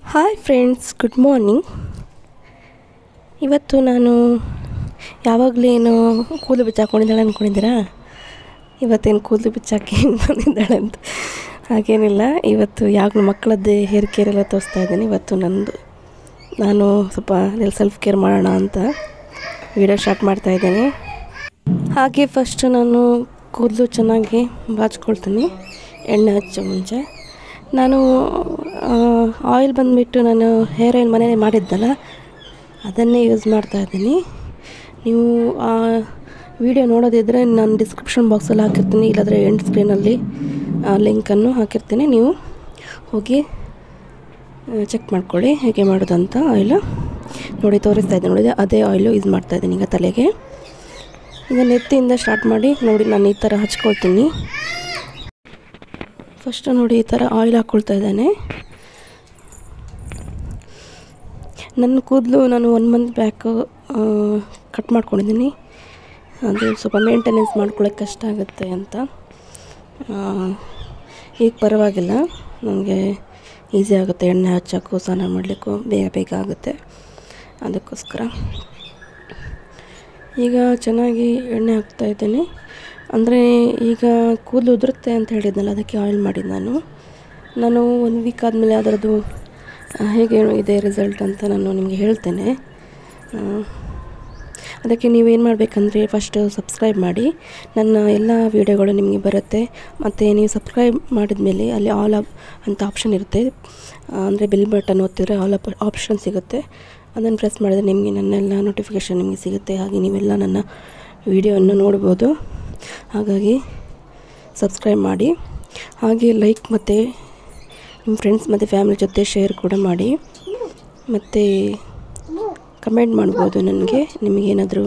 Hi friends good morning ಇವತ್ತು ನಾನು ಯಾವಾಗಲೇನು ಕೂದಲು ಬಿಚ್ಚಾಕೊಂಡಿದ್ದಾಳೆ ಅಂದ್ಕೊಂಡಿದ್ದೀರಾ ಇವತ್ತೇನು ಕೂದಲು ಬಿಚ್ಚಾಕಿ ಬಂದಿದ್ದಾಳೆ ಅಂತ ಹಾಗೇನಿಲ್ಲ ಇವತ್ತು ಯಾವಾಗಲೂ ಮಕ್ಕಳದ್ದೇ ಹೇರ್ ಕೇರ್ ಎಲ್ಲ ತೋರಿಸ್ತಾ ಇದ್ದೀನಿ ಇವತ್ತು ನಂದು ನಾನು ಸ್ವಲ್ಪ ಸೆಲ್ಫ್ ಕೇರ್ ಮಾಡೋಣ ಅಂತ ವಿಡಿಯೋ ಸ್ಟಾರ್ಟ್ ಮಾಡ್ತಾ ಇದ್ದೀನಿ ಹಾಗೆ ಫಸ್ಟ್ ನಾನು ಕೂದಲು ಚೆನ್ನಾಗಿ ಬಾಚ್ಕೊಳ್ತೀನಿ ಎಣ್ಣೆ ಹಚ್ಚೋ ಮುಂಚೆ ನಾನು ಆಯಿಲ್ ಬಂದುಬಿಟ್ಟು ನಾನು ಹೇರ್ ಆಯಿಲ್ ಮನೇಲಿ ಮಾಡಿದ್ದಲ್ಲ ಅದನ್ನೇ ಯೂಸ್ ಮಾಡ್ತಾ ಇದ್ದೀನಿ ನೀವು ಆ ವಿಡಿಯೋ ನೋಡೋದಿದ್ದರೆ ನಾನು ಡಿಸ್ಕ್ರಿಪ್ಷನ್ ಬಾಕ್ಸಲ್ಲಿ ಹಾಕಿರ್ತೀನಿ ಇಲ್ಲಾಂದರೆ ಎಂಡ್ ಸ್ಕ್ರೀನಲ್ಲಿ ಲಿಂಕನ್ನು ಹಾಕಿರ್ತೀನಿ ನೀವು ಹೋಗಿ ಚೆಕ್ ಮಾಡ್ಕೊಳ್ಳಿ ಹೇಗೆ ಮಾಡೋದಂತ ಆಯಿಲು ನೋಡಿ ತೋರಿಸ್ತಾ ಇದ್ದೀನಿ ನೋಡಿ ಅದೇ ಆಯಿಲು ಯೂಸ್ ಮಾಡ್ತಾ ಇದ್ದೀನಿ ಈಗ ತಲೆಗೆ ಈಗ ನೆತ್ತಿಯಿಂದ ಸ್ಟಾರ್ಟ್ ಮಾಡಿ ನೋಡಿ ನಾನು ಈ ಥರ ಹಚ್ಕೊಳ್ತೀನಿ ಫಸ್ಟು ನೋಡಿ ಈ ಥರ ಆಯಿಲ್ ಹಾಕ್ಕೊಳ್ತಾ ಇದ್ದಾನೆ ನನ್ನ ಕೂದಲು ನಾನು ಒನ್ ಮಂತ್ ಬ್ಯಾಕು ಕಟ್ ಮಾಡ್ಕೊಂಡಿದ್ದೀನಿ ಅದು ಸ್ವಲ್ಪ ಮೇಂಟೆನೆನ್ಸ್ ಮಾಡ್ಕೊಳ್ಳೋಕೆ ಕಷ್ಟ ಆಗುತ್ತೆ ಅಂತ ಈಗ ಪರವಾಗಿಲ್ಲ ನನಗೆ ಈಸಿ ಆಗುತ್ತೆ ಎಣ್ಣೆ ಹಚ್ಚೋಕ್ಕೂ ಸ್ನಾನ ಮಾಡಲಿಕ್ಕೂ ಬೇಗ ಬೇಗ ಆಗುತ್ತೆ ಅದಕ್ಕೋಸ್ಕರ ಈಗ ಚೆನ್ನಾಗಿ ಎಣ್ಣೆ ಹಾಕ್ತಾ ಇದ್ದೀನಿ ಅಂದರೆ ಈಗ ಕೂದಲು ಉದುರುತ್ತೆ ಅಂತ ಹೇಳಿದ್ನಲ್ಲ ಅದಕ್ಕೆ ಆಯಿಲ್ ಮಾಡಿದ್ದು ನಾನು ನಾನು ಒನ್ ವೀಕ್ ಆದಮೇಲೆ ಅದರದ್ದು ಹೇಗೆ ಇದೆ ರಿಸಲ್ಟ್ ಅಂತ ನಾನು ನಿಮಗೆ ಹೇಳ್ತೇನೆ ಅದಕ್ಕೆ ನೀವೇನು ಮಾಡಬೇಕಂದ್ರೆ ಫಸ್ಟು ಸಬ್ಸ್ಕ್ರೈಬ್ ಮಾಡಿ ನನ್ನ ಎಲ್ಲ ವೀಡಿಯೋಗಳು ನಿಮಗೆ ಬರುತ್ತೆ ಮತ್ತು ನೀವು ಸಬ್ಸ್ಕ್ರೈಬ್ ಮಾಡಿದ ಮೇಲೆ ಅಲ್ಲಿ ಆಲ್ ಅಪ್ ಅಂತ ಆಪ್ಷನ್ ಇರುತ್ತೆ ಅಂದರೆ ಬೆಲ್ ಬಟನ್ ಒತ್ತಿದ್ರೆ ಆಲ್ ಅಪ್ ಆಪ್ಷನ್ ಸಿಗುತ್ತೆ ಅದನ್ನು ಪ್ರೆಸ್ ಮಾಡಿದರೆ ನಿಮಗೆ ನನ್ನೆಲ್ಲ ನೋಟಿಫಿಕೇಷನ್ ನಿಮಗೆ ಸಿಗುತ್ತೆ ಹಾಗೆ ನೀವೆಲ್ಲ ನನ್ನ ವೀಡಿಯೋವನ್ನು ನೋಡ್ಬೋದು ಹಾಗಾಗಿ ಸಬ್ಸ್ಕ್ರೈಬ್ ಮಾಡಿ ಹಾಗೆ ಲೈಕ್ ಮತ್ತು ನಿಮ್ಮ ಫ್ರೆಂಡ್ಸ್ ಮತ್ತು ಫ್ಯಾಮಿಲಿ ಜೊತೆ ಶೇರ್ ಕೂಡ ಮಾಡಿ ಮತ್ತು ಕಮೆಂಟ್ ಮಾಡ್ಬೋದು ನನಗೆ ನಿಮಗೇನಾದರೂ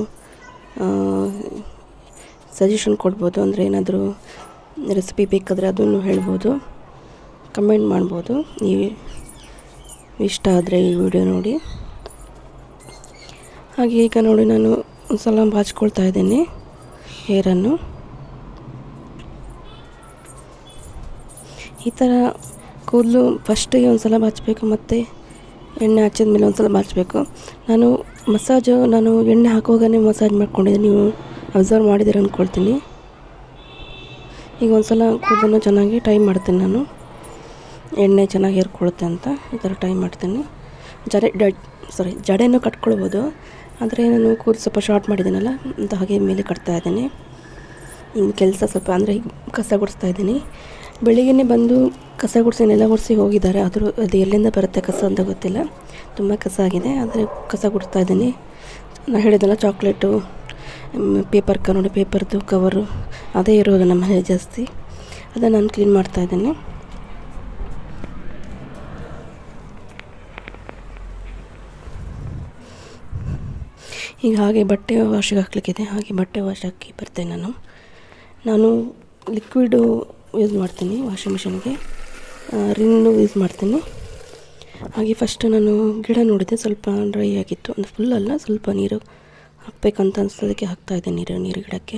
ಸಜೆಷನ್ ಕೊಡ್ಬೋದು ಅಂದರೆ ಏನಾದರೂ ರೆಸಿಪಿ ಬೇಕಾದರೆ ಅದನ್ನು ಹೇಳ್ಬೋದು ಕಮೆಂಟ್ ಮಾಡ್ಬೋದು ನೀವು ಇಷ್ಟ ಆದರೆ ಈ ವಿಡಿಯೋ ನೋಡಿ ಹಾಗೆ ಈಗ ನೋಡಿ ನಾನು ಒಂದು ಸಲ ಬಾಚ್ಕೊಳ್ತಾ ಇದ್ದೀನಿ ಹೇರನ್ನು ಈ ಥರ ಕೂದಲು ಫಸ್ಟಿಗೆ ಒಂದು ಸಲ ಬಾಚಬೇಕು ಮತ್ತು ಎಣ್ಣೆ ಹಚ್ಚಿದ ಮೇಲೆ ಒಂದು ಸಲ ಬಾಚಬೇಕು ನಾನು ಮಸಾಜು ನಾನು ಎಣ್ಣೆ ಹಾಕುವಾಗನೇ ಮಸಾಜ್ ಮಾಡ್ಕೊಂಡಿದ್ದೆ ನೀವು ಅಬ್ಸರ್ವ್ ಮಾಡಿದ್ದೀರ ಅಂದ್ಕೊಳ್ತೀನಿ ಈಗ ಒಂದು ಸಲ ಕೂದಲನ್ನು ಚೆನ್ನಾಗಿ ಟೈ ಮಾಡ್ತೀನಿ ನಾನು ಎಣ್ಣೆ ಚೆನ್ನಾಗಿ ಹೇರ್ಕೊಳ್ಳುತ್ತೆ ಅಂತ ಈ ಥರ ಟೈ ಮಾಡ್ತೀನಿ ಜಡೆ ಡ ಸಾರಿ ಜಡೆನೂ ಕಟ್ಕೊಳ್ಬೋದು ಆದರೆ ನಾನು ಕೂದಲು ಸ್ವಲ್ಪ ಶಾರ್ಟ್ ಮಾಡಿದ್ದೀನಲ್ಲ ಅಂತ ಹಾಗೆ ಮೇಲೆ ಕಟ್ತಾ ಇದ್ದೀನಿ ಇನ್ನು ಕೆಲಸ ಸ್ವಲ್ಪ ಅಂದರೆ ಕಸ ಗುಡಿಸ್ತಾ ಇದ್ದೀನಿ ಬೆಳಿಗ್ಗೆ ಬಂದು ಕಸ ಗುಡಿಸಿ ನೆಲ ಗುಡಿಸಿ ಹೋಗಿದ್ದಾರೆ ಆದರೂ ಅದು ಎಲ್ಲಿಂದ ಬರುತ್ತೆ ಕಸ ಅಂತ ಗೊತ್ತಿಲ್ಲ ತುಂಬ ಕಸ ಆಗಿದೆ ಆದರೆ ಕಸ ಗುಡಿಸ್ತಾ ಇದ್ದೀನಿ ನಾನು ಹೇಳಿದ್ನಲ್ಲ ಚಾಕ್ಲೇಟು ಪೇಪರ್ ಕ ನೋಡಿ ಪೇಪರ್ದು ಕವರು ಅದೇ ಇರೋದು ನಮ್ಮ ಮನೆ ಜಾಸ್ತಿ ಅದನ್ನು ನಾನು ಕ್ಲೀನ್ ಮಾಡ್ತಾ ಇದ್ದೀನಿ ಈಗ ಹಾಗೆ ಬಟ್ಟೆ ವಾಶಿಗೆ ಹಾಕ್ಲಿಕ್ಕಿದೆ ಹಾಗೆ ಬಟ್ಟೆ ವಾಶ್ ಹಾಕಿ ಬರ್ತೇನೆ ನಾನು ನಾನು ಲಿಕ್ವಿಡು ಯೂಸ್ ಮಾಡ್ತೀನಿ ವಾಷಿಂಗ್ ಮಿಷಿನ್ಗೆ ರಿನ್ನು ಯೂಸ್ ಮಾಡ್ತೀನಿ ಹಾಗೆ ಫಸ್ಟ್ ನಾನು ಗಿಡ ನೋಡಿದೆ ಸ್ವಲ್ಪ ಡ್ರೈ ಆಗಿತ್ತು ಅಂದರೆ ಫುಲ್ ಅಲ್ಲ ಸ್ವಲ್ಪ ನೀರು ಹಾಕಬೇಕಂತ ಅನಿಸೋದಕ್ಕೆ ಹಾಕ್ತಾಯಿದ್ದೆ ನೀರು ನೀರು ಗಿಡಕ್ಕೆ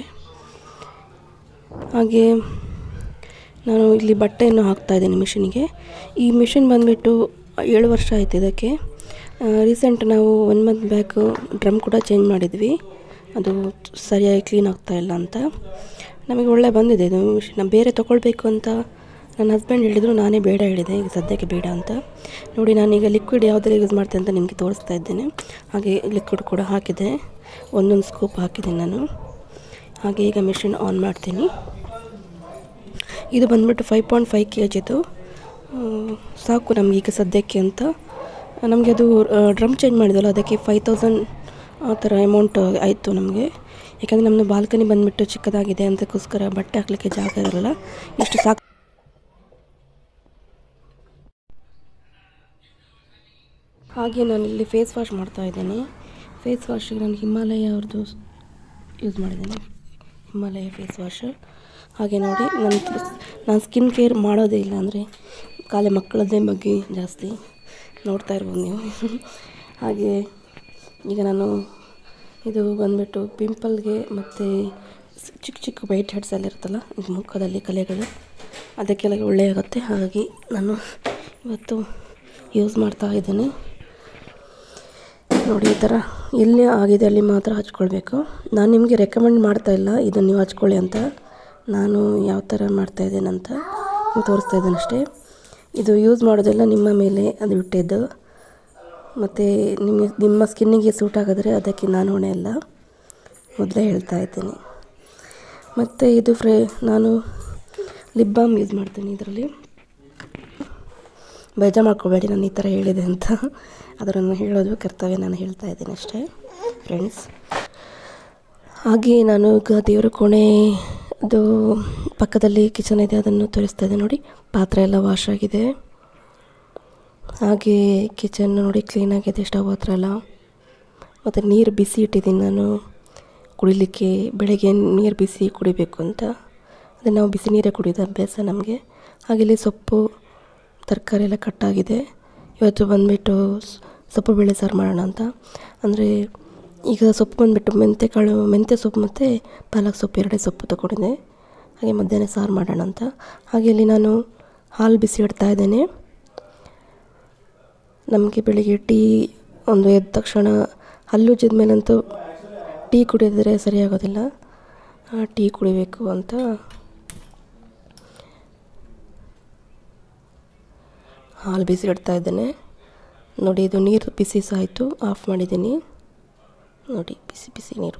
ಹಾಗೆ ನಾನು ಇಲ್ಲಿ ಬಟ್ಟೆಯನ್ನು ಹಾಕ್ತಾಯಿದ್ದೀನಿ ಮಿಷಿನಿಗೆ ಈ ಮಿಷಿನ್ ಬಂದುಬಿಟ್ಟು ಏಳು ವರ್ಷ ಆಯಿತು ಇದಕ್ಕೆ ರೀಸೆಂಟ್ ನಾವು ಒನ್ ಮಂತ್ ಬ್ಯಾಕು ಡ್ರಮ್ ಕೂಡ ಚೇಂಜ್ ಮಾಡಿದ್ವಿ ಅದು ಸರಿಯಾಗಿ ಕ್ಲೀನ್ ಆಗ್ತಾಯಿಲ್ಲ ಅಂತ ನಮಗೆ ಒಳ್ಳೆ ಬಂದಿದೆ ಇದು ಮಿಷಿನ್ ಬೇರೆ ತೊಗೊಳ್ಬೇಕು ಅಂತ ನನ್ನ ಹಸ್ಬೆಂಡ್ ಹೇಳಿದರು ನಾನೇ ಬೇಡ ಹೇಳಿದೆ ಈಗ ಸದ್ಯಕ್ಕೆ ಬೇಡ ಅಂತ ನೋಡಿ ನಾನೀಗ ಲಿಕ್ವಿಡ್ ಯಾವುದೆಲ್ಲ ಯೂಸ್ ಮಾಡ್ತೇನೆ ಅಂತ ನಿಮಗೆ ತೋರಿಸ್ತಾ ಇದ್ದೇನೆ ಹಾಗೆ ಲಿಕ್ವಿಡ್ ಕೂಡ ಹಾಕಿದೆ ಒಂದೊಂದು ಸ್ಕೂಪ್ ಹಾಕಿದ್ದೀನಿ ನಾನು ಹಾಗೆ ಈಗ ಮಿಷಿನ್ ಆನ್ ಮಾಡ್ತೀನಿ ಇದು ಬಂದುಬಿಟ್ಟು ಫೈವ್ ಪಾಯಿಂಟ್ ಫೈವ್ ಕೆ ಜಿದು ಸಾಕು ನಮಗೆ ಈಗ ಸದ್ಯಕ್ಕೆ ಅಂತ ನಮಗೆ ಅದು ಡ್ರಮ್ ಚೇಂಜ್ ಮಾಡಿದ್ವಲ್ಲ ಅದಕ್ಕೆ ಫೈವ್ ತೌಸಂಡ್ ಆ ಥರ ಅಮೌಂಟ್ ಆಯಿತು ನಮಗೆ ಯಾಕಂದರೆ ನಮ್ಮದು ಬಾಲ್ಕನಿ ಬಂದುಬಿಟ್ಟು ಚಿಕ್ಕದಾಗಿದೆ ಅದಕ್ಕೋಸ್ಕರ ಬಟ್ಟೆ ಹಾಕಲಿಕ್ಕೆ ಜಾಗ ಇರಲ್ಲ ಇಷ್ಟು ಸಾಕು ಹಾಗೆ ನಾನು ಇಲ್ಲಿ ಫೇಸ್ ವಾಶ್ ಮಾಡ್ತಾ ಇದ್ದೀನಿ ಫೇಸ್ ವಾಶಿಗೆ ನಾನು ಹಿಮಾಲಯ ಅವ್ರದ್ದು ಯೂಸ್ ಮಾಡಿದ್ದೀನಿ ಹಿಮಾಲಯ ಫೇಸ್ ವಾಶ್ ಹಾಗೆ ನೋಡಿ ನನ್ನ ನಾನು ಸ್ಕಿನ್ ಕೇರ್ ಮಾಡೋದೇ ಇಲ್ಲ ಅಂದರೆ ಖಾಲಿ ಮಕ್ಕಳದ್ದೇ ಬಗ್ಗೆ ಜಾಸ್ತಿ ನೋಡ್ತಾ ಇರ್ಬೋದು ನೀವು ಹಾಗೆ ಈಗ ನಾನು ಇದು ಬಂದುಬಿಟ್ಟು ಪಿಂಪಲ್ಗೆ ಮತ್ತು ಚಿಕ್ಕ ಚಿಕ್ಕ ವೈಟ್ ಹೆಡ್ಸ್ ಎಲ್ಲ ಇರುತ್ತಲ್ಲ ಇದು ಮುಖದಲ್ಲಿ ಕಲೆಗಳು ಅದಕ್ಕೆಲ್ಲ ಒಳ್ಳೆಯಾಗುತ್ತೆ ಹಾಗಾಗಿ ನಾನು ಇವತ್ತು ಯೂಸ್ ಮಾಡ್ತಾ ಇದ್ದೀನಿ ನೋಡಿ ಈ ಥರ ಎಲ್ಲಿ ಆಗಿದೆ ಅಲ್ಲಿ ಮಾತ್ರ ಹಚ್ಕೊಳ್ಬೇಕು ನಾನು ನಿಮಗೆ ರೆಕಮೆಂಡ್ ಮಾಡ್ತಾ ಇಲ್ಲ ಇದನ್ನು ನೀವು ಹಚ್ಕೊಳ್ಳಿ ಅಂತ ನಾನು ಯಾವ ಥರ ಮಾಡ್ತಾಯಿದ್ದೇನೆ ಅಂತ ತೋರಿಸ್ತಾ ಇದ್ದೇನೆ ಅಷ್ಟೇ ಇದು ಯೂಸ್ ಮಾಡೋದೆಲ್ಲ ನಿಮ್ಮ ಮೇಲೆ ಅದು ಬಿಟ್ಟಿದ್ದು ಮತ್ತು ನಿಮಗೆ ನಿಮ್ಮ ಸ್ಕಿನ್ನಿಗೆ ಸೂಟ್ ಆಗಿದ್ರೆ ಅದಕ್ಕೆ ನಾನು ಹೊಣೆ ಅಲ್ಲ ಮೊದಲೇ ಹೇಳ್ತಾ ಇದ್ದೀನಿ ಮತ್ತು ಇದು ಫ್ರೇ ನಾನು ಲಿಪ್ ಬಾಮ್ ಯೂಸ್ ಮಾಡ್ತೀನಿ ಇದರಲ್ಲಿ ಬೇಜಾರು ಮಾಡ್ಕೊಬೇಡಿ ನಾನು ಈ ಥರ ಹೇಳಿದೆ ಅಂತ ಅದನ್ನು ಹೇಳೋದು ಕರ್ತವ್ಯ ನಾನು ಹೇಳ್ತಾ ಇದ್ದೀನಿ ಅಷ್ಟೇ ಫ್ರೆಂಡ್ಸ್ ಹಾಗೆ ನಾನು ಈಗ ದೇವರ ಕೋಣೆ ಅದು ಪಕ್ಕದಲ್ಲಿ ಕಿಚನ್ ಇದೆ ಅದನ್ನು ತೋರಿಸ್ತಾ ಇದ್ದೆ ನೋಡಿ ಪಾತ್ರೆ ಎಲ್ಲ ವಾಶ್ ಆಗಿದೆ ಹಾಗೆ ಕಿಚನ್ ನೋಡಿ ಕ್ಲೀನಾಗಿದೆ ಸ್ಟವ್ ಹತ್ರ ಎಲ್ಲ ಮತ್ತು ನೀರು ಬಿಸಿ ಇಟ್ಟಿದ್ದೀನಿ ನಾನು ಕುಡಿಲಿಕ್ಕೆ ಬೆಳಗ್ಗೆ ನೀರು ಬಿಸಿ ಕುಡಿಬೇಕು ಅಂತ ಅದೇ ನಾವು ಬಿಸಿ ನೀರೇ ಕುಡಿಯೋದು ಅಭ್ಯಾಸ ನಮಗೆ ಹಾಗೆ ಇಲ್ಲಿ ಸೊಪ್ಪು ತರಕಾರಿ ಎಲ್ಲ ಕಟ್ಟಾಗಿದೆ ಇವತ್ತು ಬಂದುಬಿಟ್ಟು ಸೊಪ್ಪು ಬೇಳೆ ಸಾರು ಮಾಡೋಣ ಅಂತ ಅಂದರೆ ಈಗ ಸೊಪ್ಪು ಬಂದುಬಿಟ್ಟು ಮೆಂತ್ಯ ಕಾಳು ಮೆಂತ್ಯ ಸೊಪ್ಪು ಮತ್ತು ಪಾಲಕ್ ಸೊಪ್ಪು ಎರಡೇ ಸೊಪ್ಪು ತಗೊಂಡಿದ್ದೆ ಹಾಗೆ ಮಧ್ಯಾಹ್ನ ಸಾರು ಮಾಡೋಣ ಅಂತ ಹಾಗೆ ಇಲ್ಲಿ ನಾನು ಹಾಲು ಬಿಸಿ ಇಡ್ತಾ ಇದ್ದೇನೆ ನಮಗೆ ಬೆಳಿಗ್ಗೆ ಟೀ ಒಂದು ಎದ್ದ ತಕ್ಷಣ ಹಲ್ಲುಜ್ಜಿದ ಮೇಲಂತೂ ಟೀ ಕುಡಿದ್ರೆ ಸರಿಯಾಗೋದಿಲ್ಲ ಆ, ಟೀ ಕುಡಿಬೇಕು ಅಂತ ಹಾಲು ಬಿಸಿ ಇಡ್ತಾ ಇದ್ದೇನೆ ನೋಡಿ ಇದು ನೀರು ಬಿಸಿ ಸಹ ಆಯಿತು ಆಫ್ ಮಾಡಿದ್ದೀನಿ ನೋಡಿ ಬಿಸಿ ಬಿಸಿ ನೀರು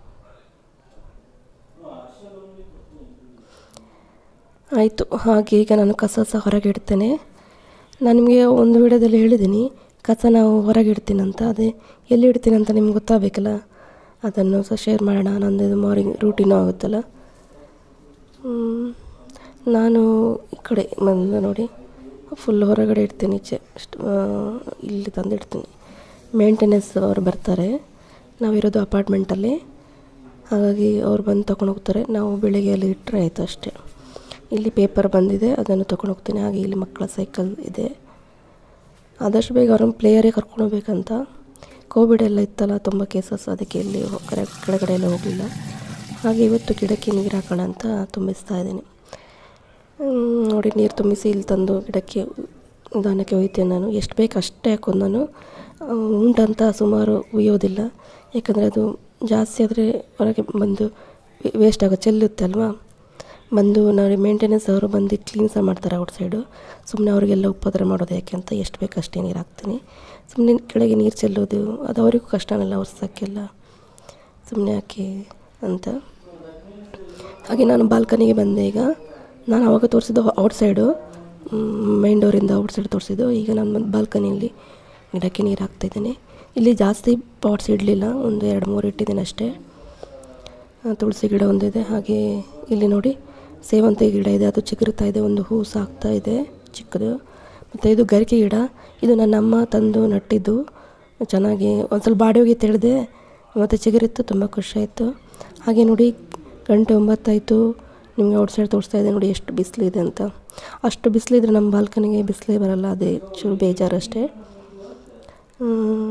ಆಯಿತು ಹಾಗೆ ಈಗ ನಾನು ಕಸ ಸಹ ಹೊರಗೆ ಇಡ್ತೇನೆ ನಾನು ನಿಮಗೆ ಒಂದು ವಿಡಿಯೋದಲ್ಲಿ ಹೇಳಿದ್ದೀನಿ ಕಸ ನಾವು ಹೊರಗೆ ಇಡ್ತೀನಿ ಅಂತ ಅದೇ ಎಲ್ಲಿ ಇಡ್ತೀನಿ ಅಂತ ನಿಮ್ಗೆ ಗೊತ್ತಾಗಬೇಕಲ್ಲ ಅದನ್ನು ಸಹ ಶೇರ್ ಮಾಡೋಣ ನನ್ನದು ಮಾರ್ನಿಂಗ್ ರೂಟೀನು ಆಗುತ್ತಲ್ಲ ಹ್ಮ್, ನಾನು ಈ ಕಡೆ ಬಂದು ನೋಡಿ ಫುಲ್ ಹೊರಗಡೆ ಇಡ್ತೀನಿ ಈಚೆ ಅಷ್ಟು ಆ, ಇಲ್ಲಿ ತಂದಿಡ್ತೀನಿ ಮೇಂಟೆನೆನ್ಸ್ ಅವರು ಬರ್ತಾರೆ ನಾವಿರೋದು ಅಪಾರ್ಟ್ಮೆಂಟಲ್ಲಿ ಹಾಗಾಗಿ ಅವ್ರು ಬಂದು ತೊಗೊಂಡು ಹೋಗ್ತಾರೆ ನಾವು ಬೆಳಿಗ್ಗೆ ಅಲ್ಲಿ ಇಟ್ಟರೆ ಆಯಿತು ಅಷ್ಟೇ ಇಲ್ಲಿ ಪೇಪರ್ ಬಂದಿದೆ ಅದನ್ನು ತೊಗೊಂಡು ಹೋಗ್ತೀನಿ ಹಾಗೆ ಇಲ್ಲಿ ಮಕ್ಕಳ ಸೈಕಲ್ ಇದೆ ಆದಷ್ಟು ಬೇಗ ಅವ್ರನ್ನ ಪ್ಲೇಯರೇ ಕರ್ಕೊಂಡು ಹೋಗ್ಬೇಕಂತ ಕೋವಿಡ್ ಎಲ್ಲ ಇತ್ತಲ್ಲ ತುಂಬ ಕೇಸಸ್ ಅದಕ್ಕೆ ಎಲ್ಲಿ ಹೊ- ಕರೆ- ಕೆಳಗಡೆ ಎಲ್ಲ ಹೋಗಲಿಲ್ಲ ಹಾಗೆ ಇವತ್ತು ಗಿಡಕ್ಕೆ ನೀರು ಹಾಕೋಣ ಅಂತ ತುಂಬಿಸ್ತಾ ಇದ್ದೀನಿ ಹ್ಮ್, ನೋಡಿ ನೀರು ತುಂಬಿಸಿ ಇಲ್ಲಿ ತಂದು ಗಿಡಕ್ಕೆ ನಿಧಾನಕ್ಕೆ ಒಯ್ತೇನೆ ನಾನು ಎಷ್ಟು ಬೇಕು ಅಷ್ಟೇ ಹಾಕೋದು ನಾನು ಆ, ಉಂಟಂತ ಸುಮಾರು ಒಯ್ಯೋದಿಲ್ಲ ಯಾಕಂದರೆ ಅದು ಜಾಸ್ತಿ ಆದರೆ ಹೊರಗೆ ಬಂದು ವೇಸ್ಟ್ ಆಗೋ ಚೆಲ್ಲುತ್ತೆ ಅಲ್ವಾ ಬಂದು ನಾವು ಮೇಂಟೆನೆನ್ಸ್ ಅವರು ಬಂದು ಕ್ಲೀನ್ ಸಹ ಮಾಡ್ತಾರೆ ಔಟ್ ಸೈಡು ಸುಮ್ಮನೆ ಅವರಿಗೆಲ್ಲ ಉಪದ್ರ ಮಾಡೋದು ಯಾಕೆ ಅಂತ ಎಷ್ಟು ಬೇಕು ಅಷ್ಟೇ ನೀರು ಹಾಕ್ತೀನಿ ಸುಮ್ಮನೆ ಕೆಳಗೆ ನೀರು ಚೆಲ್ಲೋದು ಅದು ಅವರಿಗೂ ಕಷ್ಟನಲ್ಲ ಒರ್ಸೋಕ್ಕೆಲ್ಲ ಸುಮ್ಮನೆ ಯಾಕೆ ಅಂತ ಹಾಗೆ ನಾನು ಬಾಲ್ಕನಿಗೆ ಬಂದೆ ಈಗ ನಾನು ಅವಾಗ ತೋರಿಸಿದ್ದು ಔಟ್ ಸೈಡು ಮೈನ್ ಡೋರಿಂದ ಔಟ್ ಸೈಡ್ ತೋರಿಸಿದ್ದು ಈಗ ನಾನು ಬಂದು ಬಾಲ್ಕನಿಯಲ್ಲಿ ಗಿಡಕ್ಕೆ ನೀರು ಹಾಕ್ತಾಯಿದ್ದೀನಿ ಇಲ್ಲಿ ಜಾಸ್ತಿ ಪಾಟ್ಸ್ ಇಡಲಿಲ್ಲ ಒಂದು ಎರಡು ಮೂರು ಇಟ್ಟಿದ್ದೀನಿ ಅಷ್ಟೇ ಆ, ತುಳಸಿ ಗಿಡ ಒಂದಿದೆ ಹಾಗೆ ಇಲ್ಲಿ ನೋಡಿ ಸೇವಂತಿಗೆ ಗಿಡ ಇದೆ ಅದು ಚಿಗುರುತ್ತಾ ಇದೆ ಒಂದು ಹೂ ಸಾಕ್ತಾ ಇದೆ ಚಿಕ್ಕದು ಮತ್ತು ಇದು ಗರಿಕೆ ಗಿಡ ಇದು ನನ್ನ ಅಮ್ಮ ತಂದು ನಟ್ಟಿದ್ದು ಚೆನ್ನಾಗಿ ಒಂದು ಸ್ವಲ್ಪ ಬಾಡಿ ಹೋಗಿ ತಿಳಿದೆ ಮತ್ತು ಚಿಗುರಿತ್ತು ತುಂಬ ಖುಷಿಯಾಯಿತು ಹಾಗೆ ನೋಡಿ ಗಂಟೆ ಒಂಬತ್ತಾಯಿತು ನಿಮಗೆ ಔಟ್ ಸೈಡ್ ತೋರಿಸ್ತಾ ಇದೆ ನೋಡಿ ಎಷ್ಟು ಬಿಸಿಲಿದೆ ಅಂತ ಅಷ್ಟು ಬಿಸಿಲಿದ್ರೆ ನಮ್ಮ ಬಾಲ್ಕನಿಗೆ ಬಿಸಿಲೇ ಬರಲ್ಲ ಅದೇ ಚೂರು ಬೇಜಾರು ಅಷ್ಟೇ ಹ್ಮ್.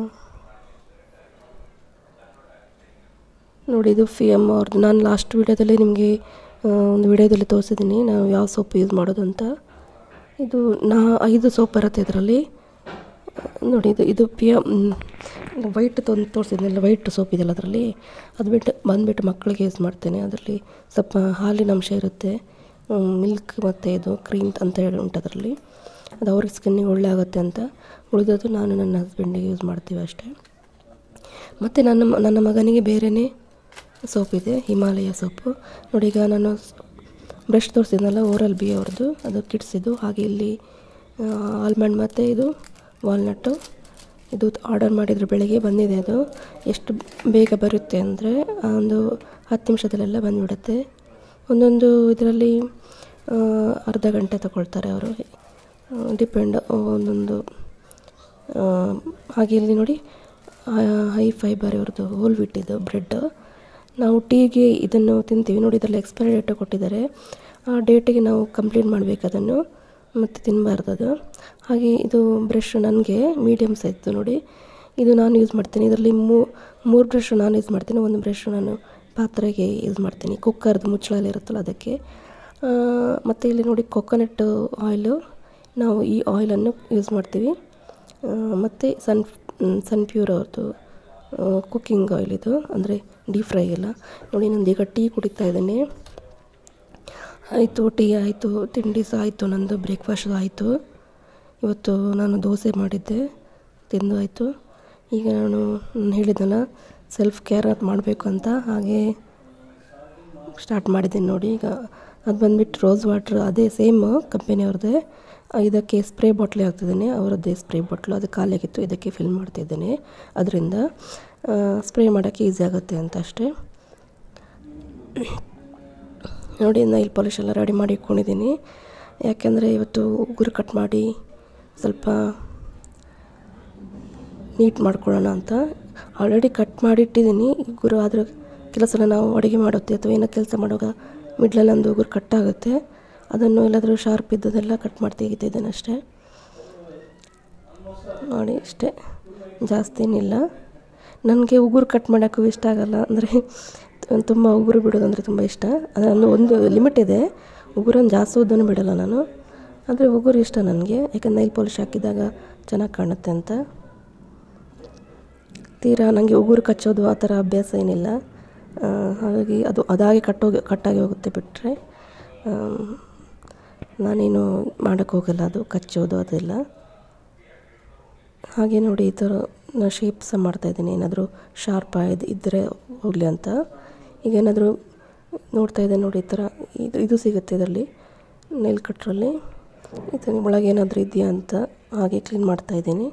ನೋಡಿ ಇದು ಫಿ ಎಮ್ ಅವ್ರದ್ದು ನಾನು ಲಾಸ್ಟ್ ವೀಡಿಯೋದಲ್ಲಿ ನಿಮಗೆ ಒಂದು ವಿಡಿಯೋದಲ್ಲಿ ತೋರಿಸಿದ್ದೀನಿ ನಾವು ಯಾವ ಸೋಪ್ ಯೂಸ್ ಮಾಡೋದು ಅಂತ ಇದು ನಾ ಐದು ಸೋಪ್ ಬರುತ್ತೆ ಇದರಲ್ಲಿ ನೋಡಿ ಇದು ಇದು ಪಿ ಎಮ್ ವೈಟ್ ತಂದು ತೋರಿಸಿದ್ನಲ್ಲ ವೈಟ್ ಸೋಪ್ ಇದೆಯಲ್ಲ ಅದರಲ್ಲಿ ಅದು ಬಿಟ್ಟು ಬಂದುಬಿಟ್ಟು ಮಕ್ಕಳಿಗೆ ಯೂಸ್ ಮಾಡ್ತೇನೆ ಅದರಲ್ಲಿ ಸ್ವಲ್ಪ ಹಾಲಿನ ಅಂಶ ಇರುತ್ತೆ ಮಿಲ್ಕ್ ಮತ್ತು ಇದು ಕ್ರೀಮ್ ಅಂತ ಹೇಳಿ ಉಂಟು ಅದರಲ್ಲಿ ಅದು ಅವ್ರಿಗೆ ಸ್ಕಿನ್ನಿಗೆ ಒಳ್ಳೆ ಆಗುತ್ತೆ ಅಂತ ಉಳಿದದ್ದು ನಾನು ನನ್ನ ಹಸ್ಬೆಂಡಿಗೆ ಯೂಸ್ ಮಾಡ್ತೀವಿ ಅಷ್ಟೇ ಮತ್ತು ನನ್ನ ಮ- ನನ್ನ ಮಗನಿಗೆ ಬೇರೆಯೇ ಸೋಪ್ ಇದೆ ಹಿಮಾಲಯ ಸೋಪು ನೋಡಿ ಈಗ ನಾನು ಬ್ರಷ್ ತೋರಿಸಿದ್ನಲ್ಲ ಓರಲ್ ಬಿ ಅವ್ರದ್ದು ಅದು ಕಿಡ್ಸಿದ್ದು ಹಾಗೆ ಇಲ್ಲಿ ಆಲ್ಮಂಡ್ ಮತ್ತು ಇದು ವಾಲ್ನಟ್ಟು ಇದು ಆರ್ಡರ್ ಮಾಡಿದ್ರು ಬೆಳಗ್ಗೆ ಬಂದಿದೆ ಅದು ಎಷ್ಟು ಬೇಗ ಬರುತ್ತೆ ಅಂದರೆ ಒಂದು ಹತ್ತು ನಿಮಿಷದಲ್ಲೆಲ್ಲ ಬಂದುಬಿಡುತ್ತೆ ಒಂದೊಂದು ಇದರಲ್ಲಿ ಅರ್ಧ ಗಂಟೆ ತಗೊಳ್ತಾರೆ ಅವರು ಡಿಪೆಂಡ್ ಒಂದೊಂದು ಆ, ಹಾಗೆ ಇಲ್ಲಿ ನೋಡಿ ಹೈ ಫೈಬರ್ ಇವ್ರದ್ದು ಹೋಲ್ ಬಿಟ್ಟಿದ್ದು ಬ್ರೆಡ್ ನಾವು ಟೀಗೆ ಇದನ್ನು ತಿಂತೀವಿ ನೋಡಿ ಇದರಲ್ಲಿ ಎಕ್ಸ್ಪೈರಿ ಡೇಟ್ ಕೊಟ್ಟಿದ್ದಾರೆ ಆ ಡೇಟಿಗೆ ನಾವು ಕಂಪ್ಲೀಟ್ ಮಾಡಬೇಕು ಅದನ್ನು ಮತ್ತು ತಿನ್ನಬಾರ್ದು ಅದು ಹಾಗೆ ಇದು ಬ್ರಷ್ ನನಗೆ ಮೀಡಿಯಮ್ ಸೈಜ್ದು ನೋಡಿ ಇದು ನಾನು ಯೂಸ್ ಮಾಡ್ತೀನಿ ಇದರಲ್ಲಿ ಮೂರು ಬ್ರಷ್ ನಾನು ಯೂಸ್ ಮಾಡ್ತೀನಿ ಒಂದು ಬ್ರಷ್ ನಾನು ಪಾತ್ರೆಗೆ ಯೂಸ್ ಮಾಡ್ತೀನಿ ಕುಕ್ಕರ್ದು ಮುಚ್ಚಳ ಇರುತ್ತಲ್ಲ ಅದಕ್ಕೆ ಮತ್ತು ಇಲ್ಲಿ ನೋಡಿ ಕೊಕೊನಟ್ ಆಯಿಲು ನಾವು ಈ ಆಯಿಲನ್ನು ಯೂಸ್ ಮಾಡ್ತೀವಿ ಮತ್ತು ಸನ್ ಸನ್ ಪ್ಯೂರ್ ಅವ್ರದ್ದು ಕುಕ್ಕಿಂಗ್ ಆಯಿಲ್ ಇದು ಅಂದರೆ ಡೀಪ್ ಫ್ರೈ ಎಲ್ಲ ನೋಡಿ ನಂದು ಈಗ ಟೀ ಕುಡಿತಾ ಇದ್ದೀನಿ ಆಯಿತು ಟೀ ಆಯಿತು ತಿಂಡಿ ಸಹ ಆಯಿತು ನಂದು ಬ್ರೇಕ್ಫಾಸ್ಟ್ ಆಯಿತು ಇವತ್ತು ನಾನು ದೋಸೆ ಮಾಡಿದ್ದೆ ತಿಂದು ಆಯಿತು ಈಗ ನಾನು ನಾನು ಹೇಳಿದ್ನಲ್ಲ ಸೆಲ್ಫ್ ಕೇರ್ ಅದು ಮಾಡಬೇಕು ಅಂತ ಹಾಗೆ ಸ್ಟಾರ್ಟ್ ಮಾಡಿದ್ದೀನಿ ನೋಡಿ ಈಗ ಅದು ಬಂದುಬಿಟ್ಟು ರೋಸ್ ವಾಟ್ರ್ ಅದೇ ಸೇಮ್ ಕಂಪನಿಯವ್ರದ್ದೇ ಇದಕ್ಕೆ ಸ್ಪ್ರೇ ಬಾಟ್ಲಿ ಹಾಕ್ತಿದ್ದೇನೆ ಅವರದ್ದೇ ಸ್ಪ್ರೇ ಬಾಟ್ಲು ಅದು ಖಾಲಿಯಾಗಿತ್ತು ಇದಕ್ಕೆ ಫಿಲ್ ಮಾಡ್ತಿದ್ದೇನೆ ಅದರಿಂದ ಸ್ಪ್ರೇ ಮಾಡೋಕ್ಕೆ ಈಸಿ ಆಗುತ್ತೆ ಅಂತ ಅಷ್ಟೇ ನೋಡಿ ನೈಲ್ ಪಾಲಿಶ್ ಎಲ್ಲ ರೆಡಿ ಮಾಡಿ ಇಟ್ಕೊಂಡಿದ್ದೀನಿ ಯಾಕೆಂದರೆ ಇವತ್ತು ಉಗುರು ಕಟ್ ಮಾಡಿ ಸ್ವಲ್ಪ ನೀಟ್ ಮಾಡ್ಕೊಳ್ಳೋಣ ಅಂತ ಆಲ್ರೆಡಿ ಕಟ್ ಮಾಡಿ ಇಟ್ಟಿದ್ದೀನಿ ಉಗುರು ಆದರೆ ಕೆಲವು ಸಲ ನಾವು ಅಡುಗೆ ಮಾಡುತ್ತೆ ಅಥವಾ ಏನೋ ಕೆಲಸ ಮಾಡುವಾಗ ಮಿಡ್ಲಲ್ಲಿ ಒಂದು ಉಗುರು ಕಟ್ ಆಗುತ್ತೆ ಅದನ್ನು ಎಲ್ಲಾದರೂ ಶಾರ್ಪ್ ಇದ್ದದೆಲ್ಲ ಕಟ್ ಮಾಡಿ ತೆಗಿತಿದ್ದೇನೆ ಅಷ್ಟೇ ನೋಡಿ ಅಷ್ಟೇ ಜಾಸ್ತಿ ಏನಿಲ್ಲ ನನಗೆ ಉಗುರು ಕಟ್ ಮಾಡೋಕ್ಕೂ ಇಷ್ಟ ಆಗಲ್ಲ ಅಂದರೆ ತುಂಬ ಉಗುರು ಬಿಡೋದಂದರೆ ತುಂಬ ಇಷ್ಟ ಅದನ್ನು ಒಂದು ಲಿಮಿಟ್ ಇದೆ ಉಗುರನ್ನು ಜಾಸ್ತಿ ಉದ್ದನೂ ಬಿಡಲ್ಲ ನಾನು ಆದರೆ ಉಗುರು ಇಷ್ಟ ನನಗೆ ಯಾಕಂದ್ರೆ ನೈಲ್ ಪಾಲಿಶ್ ಹಾಕಿದಾಗ ಚೆನ್ನಾಗಿ ಕಾಣುತ್ತೆ ಅಂತ ತೀರಾ ನನಗೆ ಉಗುರು ಕಚ್ಚೋದು ಆ ಥರ ಅಭ್ಯಾಸ ಏನಿಲ್ಲ ಆ, ಹಾಗಾಗಿ ಅದು ಅದಾಗಿ ಕಟ್ಟೋಗಿ ಕಟ್ಟಾಗಿ ಹೋಗುತ್ತೆ ಬಿಟ್ಟರೆ ನಾನೇನು ಮಾಡೋಕ್ಕೆ ಹೋಗಲ್ಲ ಅದು ಕಚ್ಚೋದು ಅದೆಲ್ಲ ಹಾಗೆ ನೋಡಿ ಈ ಥರ ನಾನು ಶೇಪ್ ಸಹ ಮಾಡ್ತಾಯಿದ್ದೀನಿ ಏನಾದರೂ ಶಾರ್ಪ್ ಆಯ್ದು ಇದ್ದರೆ ಹೋಗಲಿ ಅಂತ ಈಗ ಏನಾದರೂ ನೋಡ್ತಾ ಇದ್ದೆ ನೋಡಿ ಈ ಥರ ಇದು ಇದು ಸಿಗುತ್ತೆ ಇದರಲ್ಲಿ ನೆಲ್ ಕಟ್ರಲ್ಲಿ ಇದು ಒಳಗೆ ಏನಾದರೂ ಇದೆಯಾ ಅಂತ ಹಾಗೆ ಕ್ಲೀನ್ ಮಾಡ್ತಾಯಿದ್ದೀನಿ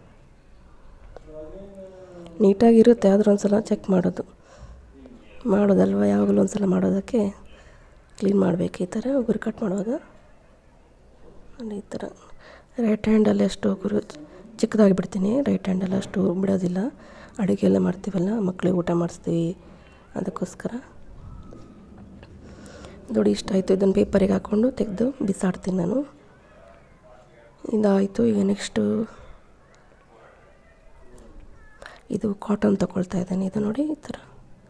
ನೀಟಾಗಿರುತ್ತೆ ಆದರೂ ಒಂದು ಸಲ ಚೆಕ್ ಮಾಡೋದು ಮಾಡೋದಲ್ವ ಯಾವಾಗಲೂ ಒಂದು ಸಲ ಮಾಡೋದಕ್ಕೆ ಕ್ಲೀನ್ ಮಾಡಬೇಕು ಈ ಥರ ಉಗುರು ಕಟ್ ಮಾಡುವಾಗ ನೋಡಿ ಈ ಥರ ರೈಟ್ ಹ್ಯಾಂಡಲ್ಲಿ ಅಷ್ಟು ಉಗುರು ಚಿಕ್ಕದಾಗಿ ಬಿಡ್ತೀನಿ ರೈಟ್ ಹ್ಯಾಂಡಲ್ಲಿ ಅಷ್ಟು ಬಿಡೋದಿಲ್ಲ ಅಡುಗೆ ಎಲ್ಲ ಮಾಡ್ತೀವಲ್ಲ ಮಕ್ಕಳಿಗೆ ಊಟ ಮಾಡಿಸ್ತೀವಿ ಅದಕ್ಕೋಸ್ಕರ ನೋಡಿ ಇಷ್ಟ ಆಯಿತು ಇದನ್ನು ಪೇಪರಿಗೆ ಹಾಕ್ಕೊಂಡು ತೆಗೆದು ಬಿಸಾಡ್ತೀನಿ ನಾನು ಇದಾಯಿತು ಈಗ ನೆಕ್ಸ್ಟು ಇದು ಕಾಟನ್ ತಗೊಳ್ತಾ ಇದ್ದೇನೆ ಇದು ನೋಡಿ ಈ ಥರ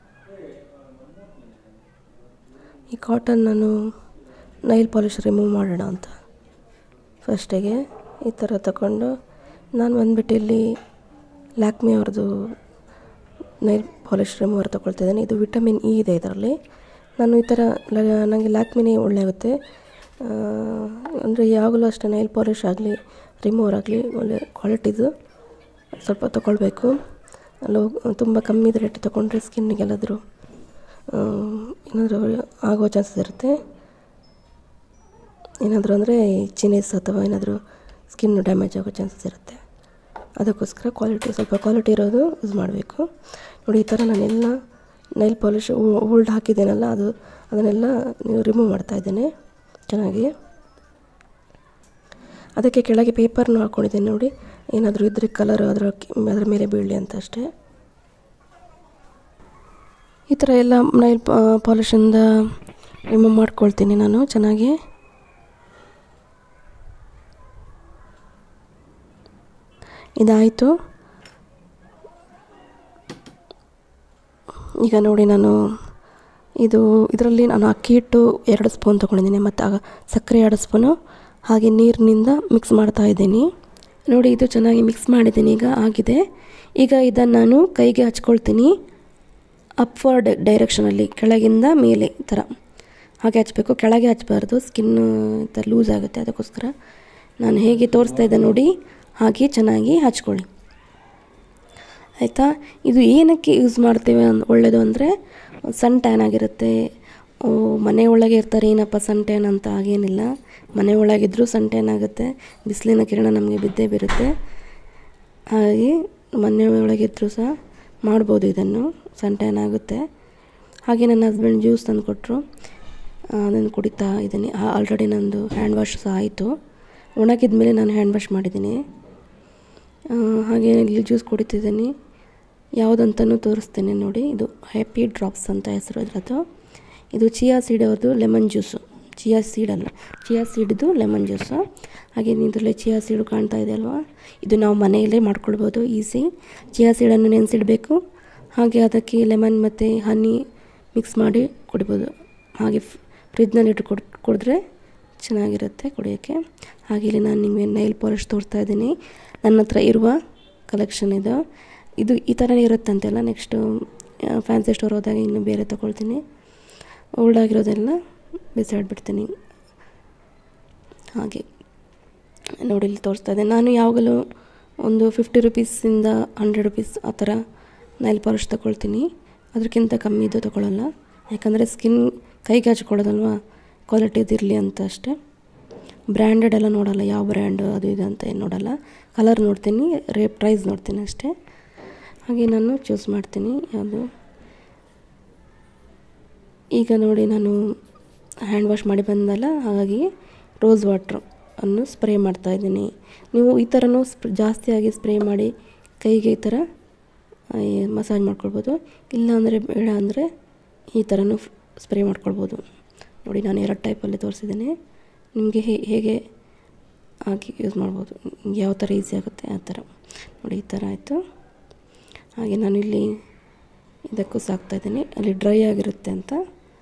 ಈ ಕಾಟನ್ ನಾನು ನೈಲ್ ಪಾಲಿಶ್ ರಿಮೂವ್ ಮಾಡೋಣ ಅಂತ ಫಸ್ಟಿಗೆ ಈ ಥರ ತಗೊಂಡು ನಾನು ಬಂದ್ಬಿಟ್ಟು ಇಲ್ಲಿ ಲ್ಯಾಕ್ಮಿ ಅವ್ರದ್ದು ನೈಲ್ ಪಾಲಿಶ್ ರಿಮೂವರ್ ತೊಗೊಳ್ತಾ ಇದ್ದೇನೆ ಇದು ವಿಟಮಿನ್ ಇ ಇದೆ ಇದರಲ್ಲಿ ನಾನು ಈ ಥರ ಲ- ನನಗೆ ಲ್ಯಾಕ್ಮಿನೇ ಒಳ್ಳೆ ಆಗುತ್ತೆ ಅಂದರೆ ಯಾವಾಗಲೂ ಅಷ್ಟೇ ನೈಲ್ ಪಾಲಿಶ್ ಆಗಲಿ ರಿಮೂವರ್ ಆಗಲಿ ಒಳ್ಳೆ ಕ್ವಾಲಿಟಿದು ಸ್ವಲ್ಪ ತೊಗೊಳ್ಬೇಕು ಅಲ್ಲೋ ತುಂಬ ಕಮ್ಮಿ ರೇಟ್ ತೊಗೊಂಡ್ರೆ ಸ್ಕಿನ್ನಿಗೆಲ್ಲಾದರೂ ಏನಾದರೂ ಆಗೋ ಚಾನ್ಸಸ್ ಇರುತ್ತೆ ಏನಾದರೂ ಅಂದರೆ ಚಿನೇಸ್ ಅಥವಾ ಏನಾದರೂ ಸ್ಕಿನ್ ಡ್ಯಾಮೇಜ್ ಆಗೋ ಚಾನ್ಸಸ್ ಇರುತ್ತೆ ಅದಕ್ಕೋಸ್ಕರ ಕ್ವಾಲಿಟಿ ಸ್ವಲ್ಪ ಕ್ವಾಲಿಟಿ ಇರೋದು ಯೂಸ್ ಮಾಡಬೇಕು ನೋಡಿ ಈ ಥರ ನಾನೆಲ್ಲ ನೈಲ್ ಪಾಲಿಶ್ ಓಲ್ಡ್ ಹಾಕಿದ್ದೇನಲ್ಲ ಅದು ಅದನ್ನೆಲ್ಲ ನೀವು ರಿಮೂವ್ ಮಾಡ್ತಾ ಇದ್ದೇನೆ ಚೆನ್ನಾಗಿ ಅದಕ್ಕೆ ಕೆಳಗೆ ಪೇಪರ್ನು ಹಾಕ್ಕೊಂಡಿದ್ದೇನೆ ನೋಡಿ ಏನಾದರೂ ಇದ್ದರೆ ಕಲರ್ ಅದರ ಅದರ ಮೇಲೆ ಬೀಳಲಿ ಅಂತ ಅಷ್ಟೇ ಈ ಥರ ಎಲ್ಲ ನೈಲ್ ಪಾಲಿಶಿಂದ ರಿಮೂವ್ ಮಾಡ್ಕೊಳ್ತೀನಿ ನಾನು ಚೆನ್ನಾಗಿ ಇದಾಯಿತು ಈಗ ನೋಡಿ ನಾನು ಇದು ಇದರಲ್ಲಿ ನಾನು ಅಕ್ಕಿ ಹಿಟ್ಟು ಎರಡು ಸ್ಪೂನ್ ತೊಗೊಂಡಿದ್ದೀನಿ ಮತ್ತು ಆಗ ಸಕ್ಕರೆ ಎರಡು ಸ್ಪೂನು ಹಾಗೆ ನೀರಿನಿಂದ ಮಿಕ್ಸ್ ಮಾಡ್ತಾ ಇದ್ದೀನಿ ನೋಡಿ ಇದು ಚೆನ್ನಾಗಿ ಮಿಕ್ಸ್ ಮಾಡಿದ್ದೀನಿ ಈಗ ಆಗಿದೆ ಈಗ ಇದನ್ನು ನಾನು ಕೈಗೆ ಹಚ್ಕೊಳ್ತೀನಿ ಅಪ್ವರ್ಡ್ ಡೈರೆಕ್ಷನಲ್ಲಿ ಕೆಳಗಿಂದ ಮೇಲೆ ಈ ಥರ ಹಾಗೆ ಹಚ್ಚಬೇಕು ಕೆಳಗೆ ಹಚ್ಚಬಾರ್ದು ಸ್ಕಿನ್ನು ಈ ಥರ ಲೂಸ್ ಆಗುತ್ತೆ ಅದಕ್ಕೋಸ್ಕರ ನಾನು ಹೇಗೆ ತೋರಿಸ್ತಾ ಇದ್ದೆ ನೋಡಿ ಹಾಗೆ ಚೆನ್ನಾಗಿ ಹಚ್ಕೊಳ್ಳಿ ಆಯಿತಾ ಇದು ಏನಕ್ಕೆ ಯೂಸ್ ಮಾಡ್ತೇವೆ ಅಂದ್ ಒಳ್ಳೆಯದು ಅಂದರೆ ಸನ್ ಟ್ಯಾನ್ ಆಗಿರುತ್ತೆ ಓ, ಮನೆ ಒಳಗೆ ಇರ್ತಾರೆ ಏನಪ್ಪ ಸನ್ ಟ್ಯಾನ್ ಅಂತ ಹಾಗೇನಿಲ್ಲ ಮನೆ ಒಳಗಿದ್ರೂ ಸನ್ ಟ್ಯಾನ್ ಆಗುತ್ತೆ ಬಿಸಿಲಿನ ಕಿರಣ ನಮಗೆ ಬಿದ್ದೇ ಬೀರುತ್ತೆ ಹಾಗೆ ಮನೆ ಒಳಗಿದ್ರೂ ಸಹ ಮಾಡ್ಬೋದು ಇದನ್ನು ಸನ್ ಟ್ಯಾನ್ ಆಗುತ್ತೆ ಹಾಗೆ ನನ್ನ ಹಸ್ಬೆಂಡ್ ಜ್ಯೂಸ್ ತಂದು ಕೊಟ್ಟರು ಅದನ್ನು ಕುಡಿತಾ ಇದ್ದೀನಿ ಆಲ್ರೆಡಿ ನಂದು ಹ್ಯಾಂಡ್ ವಾಶ್ ಸಹ ಆಯಿತು ಒಣಗಿದ ಮೇಲೆ ನಾನು ಹ್ಯಾಂಡ್ ವಾಶ್ ಮಾಡಿದ್ದೀನಿ ಆ, ಹಾಗೆ ಇಲ್ಲಿ ಜ್ಯೂಸ್ ಕುಡಿತಿದ್ದೀನಿ ಯಾವುದಂತನೂ ತೋರಿಸ್ತೇನೆ ನೋಡಿ ಇದು ಹ್ಯಾಪಿ ಡ್ರಾಪ್ಸ್ ಅಂತ ಹೆಸರು ಇದ್ರದ್ದು ಇದು ಚಿಯಾ ಸೀಡ್ ಅವ್ರದ್ದು ಲೆಮನ್ ಜ್ಯೂಸು ಚಿಯಾ ಸೀಡ್ ಅಲ್ಲ ಚಿಯಾ ಸೀಡ್ದು ಲೆಮನ್ ಜ್ಯೂಸು ಹಾಗೆ ಇದರಲ್ಲಿ ಚಿಯಾ ಸೀಡು ಕಾಣ್ತಾ ಇದೆ ಅಲ್ವಾ ಇದು ನಾವು ಮನೆಯಲ್ಲೇ ಮಾಡ್ಕೊಳ್ಬೋದು ಈಸಿ ಚಿಯಾ ಸೀಡನ್ನು ನೆನೆಸಿಡಬೇಕು ಹಾಗೆ ಅದಕ್ಕೆ ಲೆಮನ್ ಮತ್ತು ಹನಿ ಮಿಕ್ಸ್ ಮಾಡಿ ಕುಡಿಬೋದು ಹಾಗೆ ಫ್ರಿಜ್ನಲ್ಲಿ ಇಟ್ಟು ಕುಡ್ ಕುಡಿದ್ರೆ ಚೆನ್ನಾಗಿರುತ್ತೆ ಕುಡಿಯೋಕ್ಕೆ ಹಾಗೆ ಇಲ್ಲಿ ನಾನು ನಿಮಗೆ ನೈಲ್ ಪಾಲಿಶ್ ತೋರಿಸ್ತಾ ಇದ್ದೀನಿ ನನ್ನ ಹತ್ರ ಇರುವ ಕಲೆಕ್ಷನ್ ಇದು ಇದು ಈ ಥರನೇ ಇರುತ್ತಂತೆಲ್ಲ ನೆಕ್ಸ್ಟು ಫ್ಯಾನ್ಸಿ ಸ್ಟೋರ್ ಹೋದಾಗ ಇನ್ನು ಬೇರೆ ತೊಗೊಳ್ತೀನಿ ಓಲ್ಡ್ ಆಗಿರೋದೆಲ್ಲ ಬಿಸಾಡ್ಬಿಡ್ತೀನಿ ಹಾಗೆ ನೋಡಿ ಇಲ್ಲಿ ತೋರಿಸ್ತಾ ಇದೆ ನಾನು ಯಾವಾಗಲೂ ಒಂದು ಫಿಫ್ಟಿ ರುಪೀಸಿಂದ ಹಂಡ್ರೆಡ್ ರುಪೀಸ್ ಆ ಥರ ನೈಲ್ ಪಾಲಿಶ್ ತೊಗೊಳ್ತೀನಿ ಅದಕ್ಕಿಂತ ಕಮ್ಮಿದು ತೊಗೊಳ್ಳಲ್ಲ ಯಾಕಂದರೆ ಸ್ಕಿನ್ ಕೈಗೆ ಹಚ್ಕೊಳ್ಳೋದಲ್ವ ಕ್ವಾಲಿಟಿದಿರಲಿ ಅಂತ ಅಷ್ಟೇ ಬ್ರ್ಯಾಂಡೆಡ್ ಎಲ್ಲ ನೋಡಲ್ಲ ಯಾವ ಬ್ರ್ಯಾಂಡು ಅದು ಇದು ಅಂತ ಏನು ನೋಡಲ್ಲ ಕಲರ್ ನೋಡ್ತೀನಿ ರೇ ಪ್ರೈಸ್ ನೋಡ್ತೀನಿ ಅಷ್ಟೇ ಹಾಗೆ ನಾನು ಚೂಸ್ ಮಾಡ್ತೀನಿ ಯಾವುದು ಈಗ ನೋಡಿ ನಾನು ಹ್ಯಾಂಡ್ ವಾಶ್ ಮಾಡಿ ಬಂದಲ್ಲ ಹಾಗಾಗಿ ರೋಸ್ ವಾಟ್ರ್ ಅನ್ನು ಸ್ಪ್ರೇ ಮಾಡ್ತಾ ಇದ್ದೀನಿ ನೀವು ಈ ಥರನೂ ಸ್ಪ್ ಜಾಸ್ತಿಯಾಗಿ ಸ್ಪ್ರೇ ಮಾಡಿ ಕೈಗೆ ಈ ಥರ ಮಸಾಜ್ ಮಾಡ್ಕೊಳ್ಬೋದು ಇಲ್ಲ ಅಂದರೆ ಬೇಡ ಅಂದರೆ ಈ ಥರನೂ ಸ್ಪ್ರೇ ಮಾಡ್ಕೊಳ್ಬೋದು ನೋಡಿ ನಾನು ಎರಡು ಟೈಪಲ್ಲಿ ತೋರಿಸಿದ್ದೀನಿ ನಿಮಗೆ ಹೇಗೆ ಹಾಕಿ ಯೂಸ್ ಮಾಡ್ಬೋದು ಯಾವ ಥರ ಈಸಿ ಆಗುತ್ತೆ ಆ ಥರ ನೋಡಿ ಈ ಥರ ಆಯಿತು ಹಾಗೆ ನಾನು ಇಲ್ಲಿ ಇದಕ್ಕೂ ಸಾಕ್ತಾಯಿದ್ದೀನಿ ಅಲ್ಲಿ ಡ್ರೈ ಆಗಿರುತ್ತೆ ಅಂತ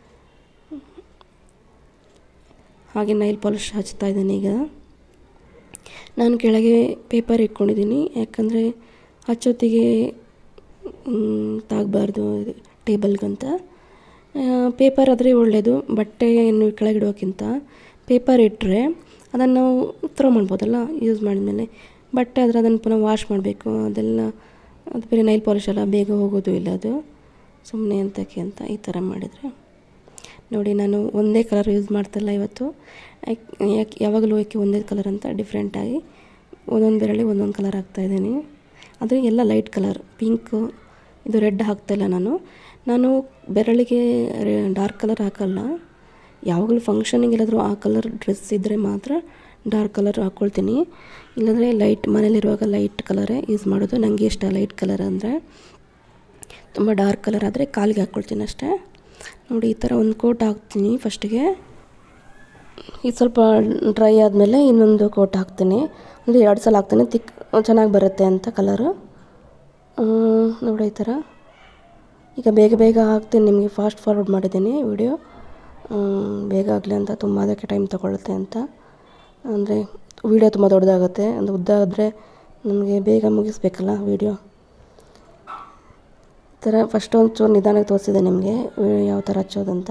ಹಾಗೆ ನೈಲ್ ಪಾಲಿಶ್ ಹಚ್ತಾ ಇದ್ದೀನಿ ಈಗ ನಾನು ಕೆಳಗೆ ಪೇಪರ್ ಇಟ್ಕೊಂಡಿದ್ದೀನಿ ಯಾಕಂದರೆ ಹಚ್ಚೊತ್ತಿಗೆ ತಾಗಬಾರ್ದು ಟೇಬಲ್ಗಂತ ಪೇಪರ್ ಆದರೆ ಒಳ್ಳೆಯದು ಬಟ್ಟೆಯನ್ನು ಕೆಳಗಿಡೋಕ್ಕಿಂತ ಪೇಪರ್ ಇಟ್ಟರೆ ಅದನ್ನು ನಾವು ಥ್ರೋ ಮಾಡ್ಬೋದಲ್ಲ ಯೂಸ್ ಮಾಡಿದ್ಮೇಲೆ ಬಟ್ಟೆ ಆದರೆ ಅದನ್ನು ಪುನಃ ವಾಶ್ ಮಾಡಬೇಕು ಅದೆಲ್ಲ ಅದು ಬೇರೆ ನೈಲ್ ಪಾಲಿಶ್ ಎಲ್ಲ ಬೇಗ ಹೋಗೋದು ಇಲ್ಲ ಅದು ಸುಮ್ಮನೆ ಅಂತಕ್ಕೆ ಅಂತ ಈ ಥರ ಮಾಡಿದರೆ ನೋಡಿ ನಾನು ಒಂದೇ ಕಲರ್ ಯೂಸ್ ಮಾಡ್ತಿಲ್ಲ ಇವತ್ತು ಯಾಕೆ ಯಾವಾಗಲೂ ಯಾಕೆ ಒಂದೇ ಕಲರ್ ಅಂತ ಡಿಫ್ರೆಂಟಾಗಿ ಒಂದೊಂದು ಬೆರಳಿ ಒಂದೊಂದು ಕಲರ್ ಹಾಕ್ತಾಯಿದ್ದೀನಿ ಅದು ಎಲ್ಲ ಲೈಟ್ ಕಲರ್ ಪಿಂಕು ಇದು ರೆಡ್ ಹಾಕ್ತಾಯಿಲ್ಲ ನಾನು ನಾನು ಬೆರಳಿಗೆ ಡಾರ್ಕ್ ಕಲರ್ ಹಾಕಲ್ಲ ಯಾವಾಗಲೂ ಫಂಕ್ಷನಿಗೆಲ್ಲಾದರೂ ಆ ಕಲರ್ ಡ್ರೆಸ್ ಇದ್ದರೆ ಮಾತ್ರ ಡಾರ್ಕ್ ಕಲರ್ ಹಾಕ್ಕೊಳ್ತೀನಿ ಇಲ್ಲಾಂದರೆ ಲೈಟ್ ಮನೇಲಿರುವಾಗ ಲೈಟ್ ಕಲರೇ ಯೂಸ್ ಮಾಡೋದು ನನಗೆ ಇಷ್ಟ ಲೈಟ್ ಕಲರ್ ಅಂದರೆ ತುಂಬ ಡಾರ್ಕ್ ಕಲರ್ ಆದರೆ ಕಾಲಿಗೆ ಹಾಕ್ಕೊಳ್ತೀನಿ ಅಷ್ಟೇ ನೋಡಿ ಈ ಥರ ಒಂದು ಕೋಟ್ ಹಾಕ್ತೀನಿ ಫಸ್ಟಿಗೆ ಇದು ಸ್ವಲ್ಪ ಡ್ರೈ ಆದಮೇಲೆ ಇನ್ನೊಂದು ಕೋಟ್ ಹಾಕ್ತೀನಿ ಅಂದರೆ ಎರಡು ಸಲ ಹಾಕ್ತೀನಿ ತಿಕ್ ಚೆನ್ನಾಗಿ ಬರುತ್ತೆ ಅಂತ ಕಲರು ನೋಡಿ ಈ ಥರ ಈಗ ಬೇಗ ಬೇಗ ಹಾಕ್ತೀನಿ ನಿಮಗೆ ಫಾಸ್ಟ್ ಫಾರ್ವರ್ಡ್ ಮಾಡಿದ್ದೀನಿ ವಿಡಿಯೋ ಬೇಗ ಆಗಲಿ ಅಂತ ತುಂಬ ಅದಕ್ಕೆ ಟೈಮ್ ತೊಗೊಳುತ್ತೆ ಅಂತ ಅಂದರೆ ವೀಡಿಯೋ ತುಂಬ ದೊಡ್ಡದಾಗುತ್ತೆ ಅಂದರೆ ಉದ್ದ ಆದರೆ ನಮಗೆ ಬೇಗ ಮುಗಿಸ್ಬೇಕಲ್ಲ ವೀಡಿಯೋ ಈ ಥರ ಫಸ್ಟ್ ಒಂಚೂರು ನಿಧಾನಕ್ಕೆ ತೋರಿಸಿದೆ ನಿಮಗೆ ಯಾವ ಥರ ಹಚ್ಚೋದಂತ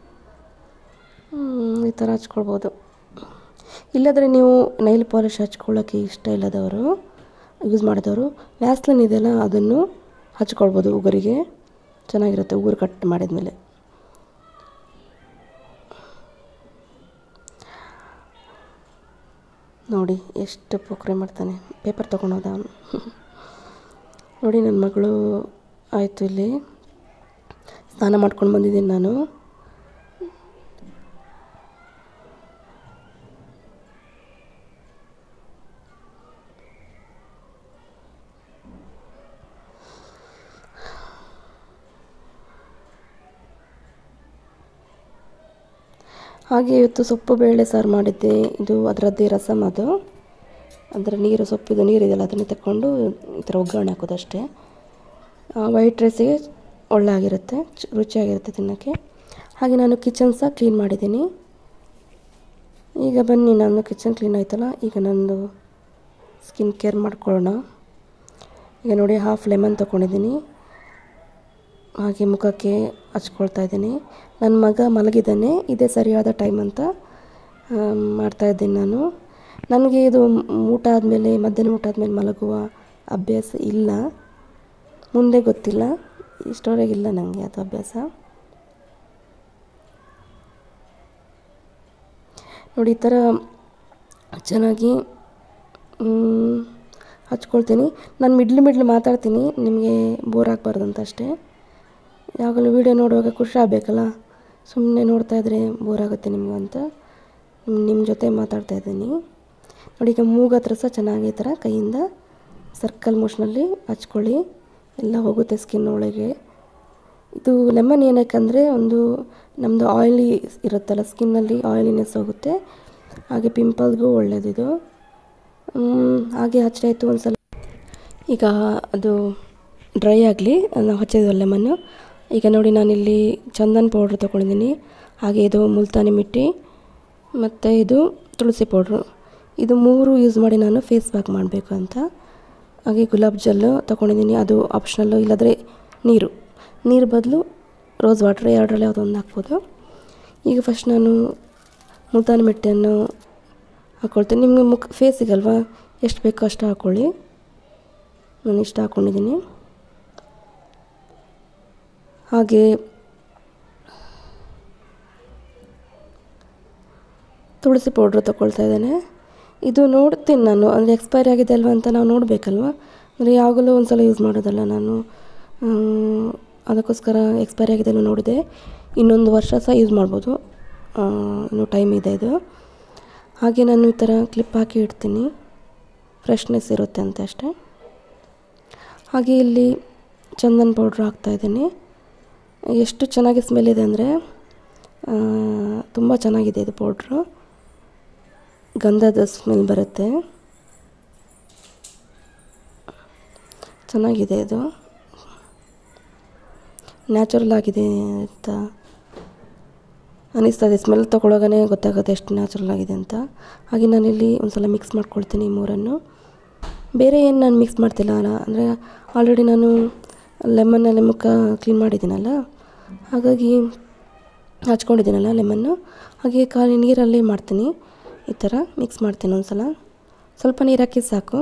ಈ ಥರ ಹಚ್ಕೊಳ್ಬೋದು ಇಲ್ಲಾಂದರೆ ನೀವು ನೈಲ್ ಪಾಲಿಶ್ ಹಚ್ಕೊಳ್ಳೋಕ್ಕೆ ಇಷ್ಟ ಇಲ್ಲದವರು ಯೂಸ್ ಮಾಡಿದವರು ವ್ಯಾಸ್ಲಿನ್ ಇದೆಯಲ್ಲ ಅದನ್ನು ಹಚ್ಕೊಳ್ಬೋದು ಉಗುರಿಗೆ ಚೆನ್ನಾಗಿರುತ್ತೆ ಉಗುರು ಕಟ್ ಮಾಡಿದ್ಮೇಲೆ ನೋಡಿ ಎಷ್ಟು ಪೋಖ್ರೆ ಮಾಡ್ತಾನೆ ಪೇಪರ್ ತೊಗೊಂಡೋದ ಅವನು ನೋಡಿ ನನ್ನ ಮಗಳು ಆಯಿತು ಇಲ್ಲಿ ಸ್ನಾನ ಮಾಡ್ಕೊಂಡು ಬಂದಿದ್ದೀನಿ ನಾನು ಹಾಗೆ ಇವತ್ತು ಸೊಪ್ಪು ಬೇಳೆ ಸಾರು ಮಾಡಿದ್ದೆ ಇದು ಅದರದ್ದೇ ರಸಮ್ ಅದು ಅದರ ನೀರು ಸೊಪ್ಪಿದು ನೀರಿದೆಯಲ್ಲ ಅದನ್ನು ತಗೊಂಡು ಈ ಥರ ಒಗ್ಗರಣೆ ಹಾಕೋದಷ್ಟೇ ವೈಟ್ ರೈಸಿಗೆ ಒಳ್ಳೆ ಆಗಿರುತ್ತೆ ಚ- ರುಚಿಯಾಗಿರುತ್ತೆ ತಿನ್ನೋಕ್ಕೆ ಹಾಗೆ ನಾನು ಕಿಚನ್ ಸಹ ಕ್ಲೀನ್ ಮಾಡಿದ್ದೀನಿ ಈಗ ಬನ್ನಿ ನಾನು ಕಿಚನ್ ಕ್ಲೀನ್ ಆಯ್ತಲ್ಲ ಈಗ ನಂದು ಸ್ಕಿನ್ ಕೇರ್ ಮಾಡ್ಕೊಳ್ಳೋಣ ಈಗ ನೋಡಿ ಹಾಫ್ ಲೆಮನ್ ತೊಗೊಂಡಿದ್ದೀನಿ ಹಾಗೆ ಮುಖಕ್ಕೆ ಹಚ್ಕೊಳ್ತಾ ಇದ್ದೀನಿ ನನ್ನ ಮಗ ಮಲಗಿದ್ದಾನೆ ಇದೇ ಸರಿಯಾದ ಟೈಮ್ ಅಂತ ಮಾಡ್ತಾಯಿದ್ದೀನಿ ನಾನು ನನಗೆ ಇದು ಊಟ ಆದಮೇಲೆ ಮಧ್ಯಾಹ್ನ ಊಟ ಆದಮೇಲೆ ಮಲಗುವ ಅಭ್ಯಾಸ ಇಲ್ಲ ಮುಂದೆ ಗೊತ್ತಿಲ್ಲ ಇಷ್ಟವರೆಗೆ ಇಲ್ಲ ನನಗೆ ಅದು ಅಭ್ಯಾಸ ನೋಡಿ ಈ ಥರ ಚೆನ್ನಾಗಿ ಮ್, ಹಚ್ಕೊಳ್ತೀನಿ ನಾನು ಮಿಡ್ಲು ಮಿಡ್ಲು ಮಾತಾಡ್ತೀನಿ ನಿಮಗೆ ಬೋರ್ ಆಗಬಾರ್ದು ಅಂತ ಅಷ್ಟೇ ಯಾವಾಗಲೂ ವೀಡಿಯೋ ನೋಡುವಾಗ ಖುಷಿ ಆಗಬೇಕಲ್ಲ ಸುಮ್ಮನೆ ನೋಡ್ತಾ ಇದ್ರೆ ಬೋರ್ ಆಗುತ್ತೆ ನಿಮಗೂ ಅಂತ ನಿಮ್ಮ ಜೊತೆ ಮಾತಾಡ್ತಾ ಇದ್ದೀನಿ ನೋಡಿ ಈಗ ಮೂಗು ಹತ್ರ ಸಹ ಚೆನ್ನಾಗಿ ಈ ಥರ ಕೈಯಿಂದ ಸರ್ಕಲ್ ಮೋಷನಲ್ಲಿ ಹಚ್ಕೊಳ್ಳಿ ಎಲ್ಲ ಹೋಗುತ್ತೆ ಸ್ಕಿನ್ ಒಳಗೆ ಇದು ಲೆಮನ್ ಏನಕ್ಕಂದರೆ ಒಂದು ನಮ್ಮದು ಆಯಿಲಿ ಇರುತ್ತಲ್ಲ ಸ್ಕಿನ್ನಲ್ಲಿ ಆಯಿಲಿನೆಸ್ ಹೋಗುತ್ತೆ ಹಾಗೆ ಪಿಂಪಲ್ಗೂ ಒಳ್ಳೆಯದಿದು ಮ್, ಹಾಗೆ ಹಚ್ಚಾಯಿತು ಒಂದು ಸಲ ಈಗ ಅದು ಡ್ರೈ ಆಗಲಿ ನಾವು ಹಚ್ಚಿದ್ವಿ ಲೆಮನ್ನು ಈಗ ನೋಡಿ ನಾನಿಲ್ಲಿ ಚಂದನ್ ಪೌಡ್ರ್ ತೊಗೊಂಡಿದ್ದೀನಿ ಹಾಗೆ ಇದು ಮುಲ್ತಾನಿ ಮಿಟ್ಟಿ ಮತ್ತು ಇದು ತುಳಸಿ ಪೌಡ್ರು ಇದು ಮೂರು ಯೂಸ್ ಮಾಡಿ ನಾನು ಫೇಸ್ ಪ್ಯಾಕ್ ಮಾಡಬೇಕು ಅಂತ ಹಾಗೆ ಗುಲಾಬ್ ಜಲ್ಲು ತೊಗೊಂಡಿದ್ದೀನಿ ಅದು ಆಪ್ಷನಲ್ಲು ಇಲ್ಲಾಂದರೆ ನೀರು ನೀರು ಬದಲು ರೋಸ್ ವಾಟ್ರ್ ಎರಡರಲ್ಲಿ ಯಾವುದೋ ಒಂದು ಹಾಕ್ಬೋದು ಈಗ ಫಸ್ಟ್ ನಾನು ಮುಲ್ತಾನಿ ಮಿಟ್ಟಿಯನ್ನು ಹಾಕ್ಕೊಳ್ತೀನಿ ನಿಮಗೆ ಮುಖ ಫೇಸಿಗಲ್ವಾ ಎಷ್ಟು ಬೇಕೋ ಅಷ್ಟು ಹಾಕ್ಕೊಳ್ಳಿ ನಾನು ಇಷ್ಟು ಹಾಕ್ಕೊಂಡಿದ್ದೀನಿ ಹಾಗೆ ತುಳಸಿ ಪೌಡ್ರ್ ತೊಗೊಳ್ತಾ ಇದ್ದೇನೆ ಇದು ನೋಡ್ತೀನಿ ನಾನು ಅಂದರೆ ಎಕ್ಸ್ಪೈರಿ ಆಗಿದೆ ಅಲ್ವಾ ಅಂತ ನಾವು ನೋಡಬೇಕಲ್ವ ಅಂದರೆ ಯಾವಾಗಲೂ ಒಂದು ಸಲ ಯೂಸ್ ಮಾಡೋದಲ್ಲ ನಾನು ಆಮ್, ಅದಕ್ಕೋಸ್ಕರ ಎಕ್ಸ್ಪೈರಿ ಆಗಿದೆ ಅಲ್ವ ನೋಡಿದೆ ಇನ್ನೊಂದು ವರ್ಷ ಸಹ ಯೂಸ್ ಮಾಡ್ಬೋದು ಆ, ಇನ್ನೂ ಟೈಮ್ ಇದೆ ಇದು ಹಾಗೆ ನಾನು ಈ ಥರ ಕ್ಲಿಪ್ ಹಾಕಿ ಇಡ್ತೀನಿ ಫ್ರೆಶ್ನೆಸ್ ಇರುತ್ತೆ ಅಂತ ಅಷ್ಟೇ ಹಾಗೆ ಇಲ್ಲಿ ಚಂದನ್ ಪೌಡ್ರ್ ಹಾಕ್ತಾಯಿದ್ದೀನಿ ಎಷ್ಟು ಚೆನ್ನಾಗಿ ಸ್ಮೆಲ್ ಇದೆ ಅಂದರೆ ತುಂಬ ಚೆನ್ನಾಗಿದೆ ಇದು ಪೌಡ್ರು ಗಂಧದ ಸ್ಮೆಲ್ ಬರುತ್ತೆ ಚೆನ್ನಾಗಿದೆ ಇದು ನ್ಯಾಚುರಲ್ ಆಗಿದೆ ಅಂತ ಅನ್ನಿಸ್ತದೆ ಸ್ಮೆಲ್ ತೊಗೊಳಗನೆ ಗೊತ್ತಾಗುತ್ತೆ ಎಷ್ಟು ನ್ಯಾಚುರಲ್ ಆಗಿದೆ ಅಂತ ಹಾಗೆ ನಾನಿಲ್ಲಿ ಒಂದು ಸಲ ಮಿಕ್ಸ್ ಮಾಡ್ಕೊಳ್ತೀನಿ ಈ ಮೂರನ್ನು ಬೇರೆ ಏನು ನಾನು ಮಿಕ್ಸ್ ಮಾಡ್ತಿಲ್ಲ ಅಲ್ಲ ಅಂದರೆ ಆಲ್ರೆಡಿ ನಾನು ಲೆಮನ್ನಲ್ಲಿ ಮುಖ ಕ್ಲೀನ್ ಮಾಡಿದ್ದೀನಲ್ಲ ಹಾಗಾಗಿ ಹಚ್ಕೊಂಡಿದ್ದೀನಲ್ಲ ಲೆಮನ್ನು ಹಾಗೆ ಖಾಲಿ ನೀರಲ್ಲಿ ಮಾಡ್ತೀನಿ ಈ ಥರ ಮಿಕ್ಸ್ ಮಾಡ್ತೀನಿ ಒಂದು ಸಲ ಸ್ವಲ್ಪ ನೀರು ಹಾಕಿ ಸಾಕು